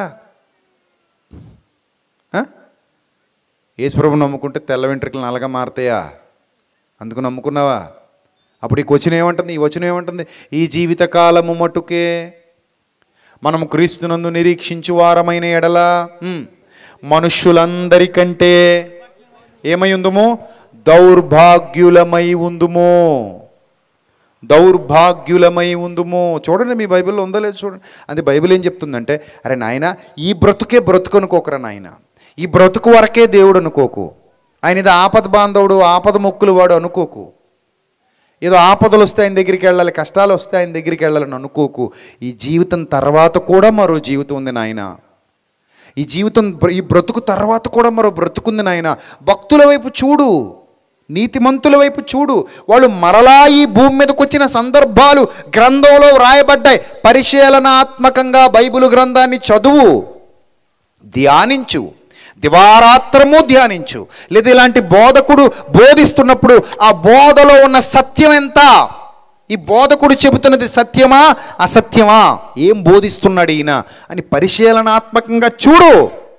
ఆ? యేసు ప్రభు నమ్ముకుంటే తెల్ల వెంట్రుకలు నల్లగా మారతాయా అందుకు నమ్ముకున్నావా అప్పుడు ఈ క్వశ్చన్ ఏమంటుంది ఈ వచనం ఏమంటుంది ఈ జీవితకాలము మట్టుకే మనము క్రీస్తునందు నిరీక్షించు వారమైన ఎడల ఉమ్, మనుష్యులందరికంటే ఏమై ఉందుము దౌర్భాగ్యులమై ఉందుము దౌర్భాగ్యులమై ఉందుము చూడండి మీ బైబిల్లో ఉందో లేదో చూడండి అది బైబిల్ ఏం చెప్తుందంటే అరే నాయన ఈ బ్రతుకే బ్రతుకు అనుకోకరా నాయన ఈ బ్రతుకు వరకే దేవుడు అనుకోకు ఆయన ఇది ఆపద బాంధవుడు ఆపద మొక్కులు వాడు అనుకోకు ఏదో ఆపదలు వస్తే ఆయన దగ్గరికి వెళ్ళాలి కష్టాలు వస్తే ఆయన దగ్గరికి వెళ్ళాలని అనుకోకు ఈ జీవితం తర్వాత కూడా మరో జీవితం ఉంది నాయన ఈ జీవితం బ్ర- ఈ బ్రతుకు తర్వాత కూడా మరో బ్రతుకుంది నాయన భక్తుల వైపు చూడు నీతిమంతుల వైపు చూడు వాళ్ళు మరలా ఈ భూమి మీదకి వచ్చిన సందర్భాలు గ్రంథంలో వ్రాయబడ్డాయి పరిశీలనాత్మకంగా బైబిల్ గ్రంథాన్ని చదువు ధ్యానించు దివారాత్రము ధ్యానించు లేదా ఇలాంటి బోధకుడు బోధిస్తున్నప్పుడు ఆ బోధలో ఉన్న సత్యం ఎంత ఈ బోధకుడు చెబుతున్నది సత్యమా అసత్యమా ఏం బోధిస్తున్నాడు ఈయన అని పరిశీలనాత్మకంగా చూడు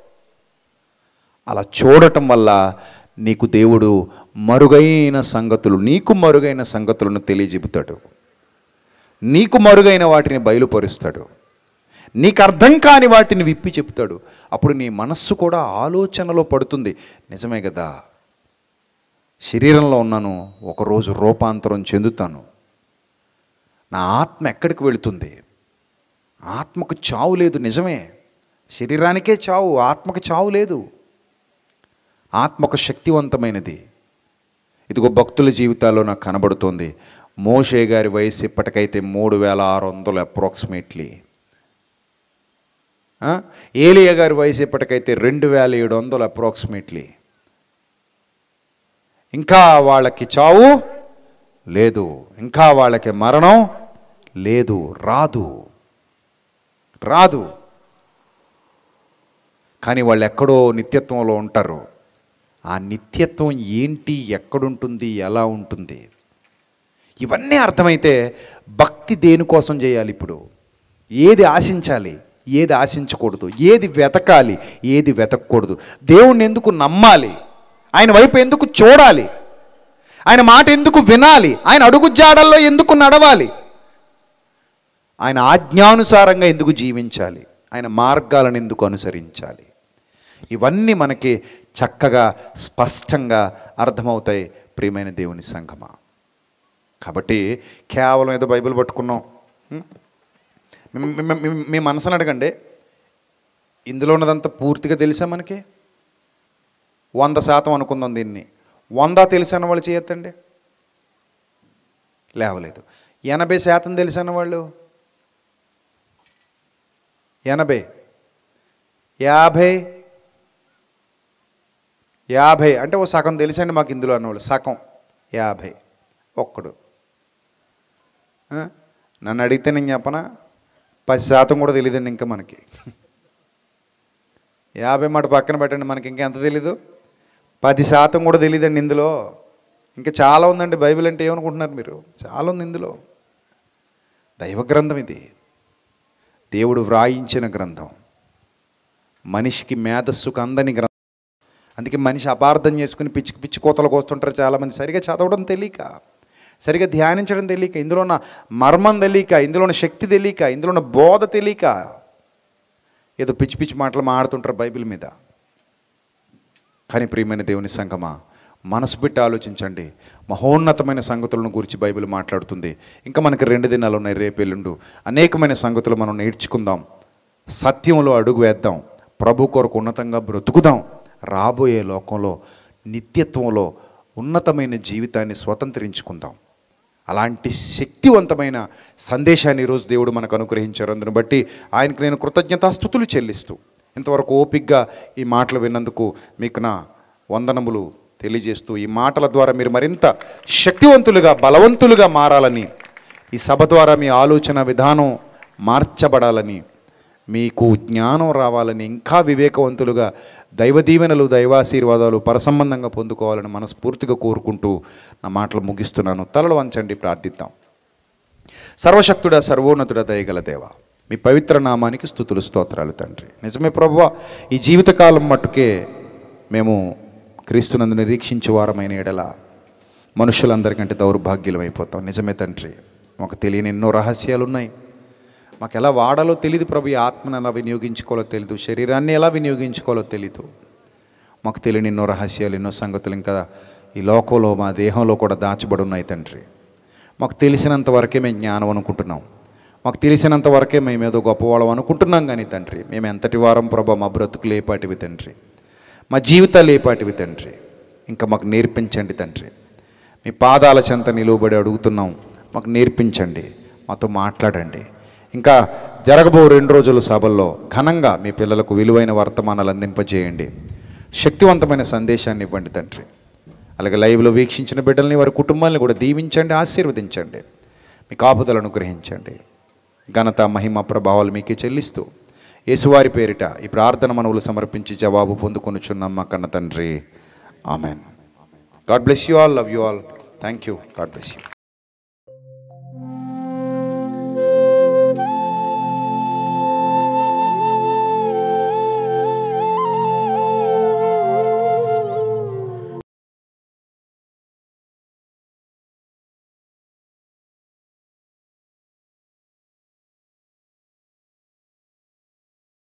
అలా చూడటం వల్ల నీకు దేవుడు మరుగైన సంగతులు నీకు మరుగైన సంగతులను తెలియజెబుతాడు నీకు మరుగైన వాటిని బయలుపరుస్తాడు నీకు అర్థం కాని వాటిని విప్పి చెప్తాడు అప్పుడు నీ మనస్సు కూడా ఆలోచనలో పడుతుంది నిజమే కదా శరీరంలో ఉన్నాను ఒకరోజు రూపాంతరం చెందుతాను నా ఆత్మ ఎక్కడికి వెళుతుంది ఆత్మకు చావు లేదు నిజమే శరీరానికే చావు ఆత్మకు చావు లేదు ఆత్మకు శక్తివంతమైనది ఇదిగో భక్తుల జీవితాల్లో నాకు కనబడుతోంది మోషే గారి వయసు ఇప్పటికైతే మూడు వేల ఆరు వందలు అప్రాక్సిమేట్లీ ఏలియా గారి వయసు ఇప్పటికైతే రెండు వేల ఏడు వందలు అప్రాక్సిమేట్లీ ఇంకా వాళ్ళకి చావు లేదు ఇంకా వాళ్ళకి మరణం లేదు రాదు రాదు కానీ వాళ్ళు ఎక్కడో నిత్యత్వంలో ఉంటారు ఆ నిత్యత్వం ఏంటి ఎక్కడుంటుంది ఎలా ఉంటుంది ఇవన్నీ అర్థమైతే భక్తి దేనికోసం చేయాలి ఇప్పుడు ఏది ఆశించాలి ఏది ఆశించకూడదు ఏది వెతకాలి ఏది వెతకూడదు దేవుణ్ణి ఎందుకు నమ్మాలి ఆయన వైపు ఎందుకు చూడాలి ఆయన మాట ఎందుకు వినాలి ఆయన అడుగు జాడల్లో ఎందుకు నడవాలి ఆయన ఆజ్ఞానుసారంగా ఎందుకు జీవించాలి ఆయన మార్గాలను ఎందుకు అనుసరించాలి ఇవన్నీ మనకి చక్కగా స్పష్టంగా అర్థమవుతాయి ప్రియమైన దేవుని సంఘమా కాబట్టి కేవలం ఏదో బైబిల్ పట్టుకున్నాం ఉం? మీ- మీ- మీ- మీ మనసుని అడగండి ఇందులో ఉన్నదంతా పూర్తిగా తెలుసా మనకి వంద శాతం అనుకుందాం దీన్ని వంద తెలిసిన వాళ్ళు చేయొద్దండి లేవలేదు ఎనభై శాతం తెలిసిన వాళ్ళు ఎనభై యాభై యాభై అంటే ఓ సగం తెలుసండి మాకు ఇందులో అన్నవాళ్ళు సగం యాభై ఒక్కడు ఆ? నన్ను అడిగితే నేను చెప్పనా పది శాతం కూడా తెలియదండి ఇంకా మనకి యాభై మాట పక్కన పెట్టండి మనకి ఇంకెంత తెలీదు పది శాతం కూడా తెలియదండి ఇందులో ఇంకా చాలా ఉందండి బైబిల్ అంటే ఏమనుకుంటున్నారు మీరు చాలా ఉంది ఇందులో దైవ గ్రంథం ఇది దేవుడు వ్రాయించిన గ్రంథం మనిషికి మేధస్సుకు అందని గ్రంథం అందుకే మనిషి అపార్థం చేసుకుని పిచ్చి పిచ్చి కోతలకు వస్తుంటారు చాలామంది సరిగా చదవడం తెలియక సరిగా ధ్యానించడం తెలియక ఇందులో ఉన్న మర్మం తెలియక ఇందులో ఉన్న శక్తి తెలియక ఇందులో ఉన్న బోధ తెలియక ఏదో పిచ్చి పిచ్చి మాటలు మాడుతుంటారు బైబిల్ మీద కానీ ప్రియమైన దేవుని సంగమా మనసు పెట్టి ఆలోచించండి మహోన్నతమైన సంగతులను గురించి బైబిల్ మాట్లాడుతుంది ఇంకా మనకి రెండు దినాలు ఉన్నాయి రేపు ఎల్లుండు అనేకమైన సంగతులు మనం నేర్చుకుందాం సత్యంలో అడుగు వేద్దాం ప్రభు కొరకు ఉన్నతంగా బ్రతుకుదాం రాబోయే లోకంలో నిత్యత్వంలో ఉన్నతమైన జీవితాన్ని స్వతంత్రించుకుందాం అలాంటి శక్తివంతమైన సందేశాన్ని ఈరోజు దేవుడు మనకు అనుగ్రహించారు అందుని బట్టి ఆయనకు నేను కృతజ్ఞతాస్థుతులు చెల్లిస్తూ ఇంతవరకు ఓపిగ్గా ఈ మాటలు విన్నందుకు మీకు నా వందనములు తెలియజేస్తూ ఈ మాటల ద్వారా మీరు మరింత శక్తివంతులుగా బలవంతులుగా మారాలని ఈ సభ ద్వారా మీ ఆలోచన విధానం మార్చబడాలని మీకు జ్ఞానం రావాలని ఇంకా వివేకవంతులుగా దైవ దీవెనలు దైవాశీర్వాదాలు పరసంబంధంగా పొందుకోవాలని మనస్ఫూర్తిగా కోరుకుంటూ నా మాటలు ముగిస్తున్నాను తలలు వంచండి ప్రార్థిద్దాం సర్వశక్తుడా సర్వోన్నతుడ దయగల దేవ మీ పవిత్ర నామానికి స్థుతులు స్తోత్రాలు తండ్రి నిజమే ప్రభువ ఈ జీవితకాలం మట్టుకే మేము క్రీస్తునందు నిరీక్షించే వారమైన ఎడల మనుషులందరికంటే దౌర్భాగ్యులం అయిపోతాం నిజమే తండ్రి మాకు తెలియని ఎన్నో రహస్యాలు ఉన్నాయి మాకు ఎలా వాడాలో తెలియదు ప్రభు ఈ ఆత్మను ఎలా వినియోగించుకోవాలో తెలియదు శరీరాన్ని ఎలా వినియోగించుకోవాలో తెలీదు మాకు తెలియని ఎన్నో రహస్యాలు ఎన్నో సంగతులు ఇంకా ఈ లోకంలో మా దేహంలో కూడా దాచబడి ఉన్నాయి తండ్రి మాకు తెలిసినంత వరకే మేము జ్ఞానం అనుకుంటున్నాం మాకు తెలిసినంత వరకే మేము ఏదో గొప్పవాళ్ళం అనుకుంటున్నాం కానీ తండ్రి మేము ఎంతటి వారం ప్రభా మా బ్రతుకులు ఏపాటివి తండ్రి మా జీవితాలు ఏపాటివి తండ్రి ఇంకా మాకు నేర్పించండి తండ్రి మీ పాదాల చెంత నిలువబడి అడుగుతున్నాం మాకు నేర్పించండి మాతో మాట్లాడండి ఇంకా జరగబో రెండు రోజుల సభల్లో ఘనంగా మీ పిల్లలకు విలువైన వర్తమానాలు అందింపజేయండి శక్తివంతమైన సందేశాన్ని ఇవ్వండి తండ్రి అలాగే లైవ్లో వీక్షించిన బిడ్డల్ని వారి కుటుంబాన్ని కూడా దీవించండి ఆశీర్వదించండి మీ కాపుదలను గ్రహించండి ఘనత మహిమ ప్రభావాలు మీకే చెల్లిస్తూ యేసువారి పేరిట ఈ ప్రార్థన మనవులు సమర్పించి జవాబు పొందుకొనుచున్నాం మా కన్న తండ్రి amen God bless you all love you all thank you God bless you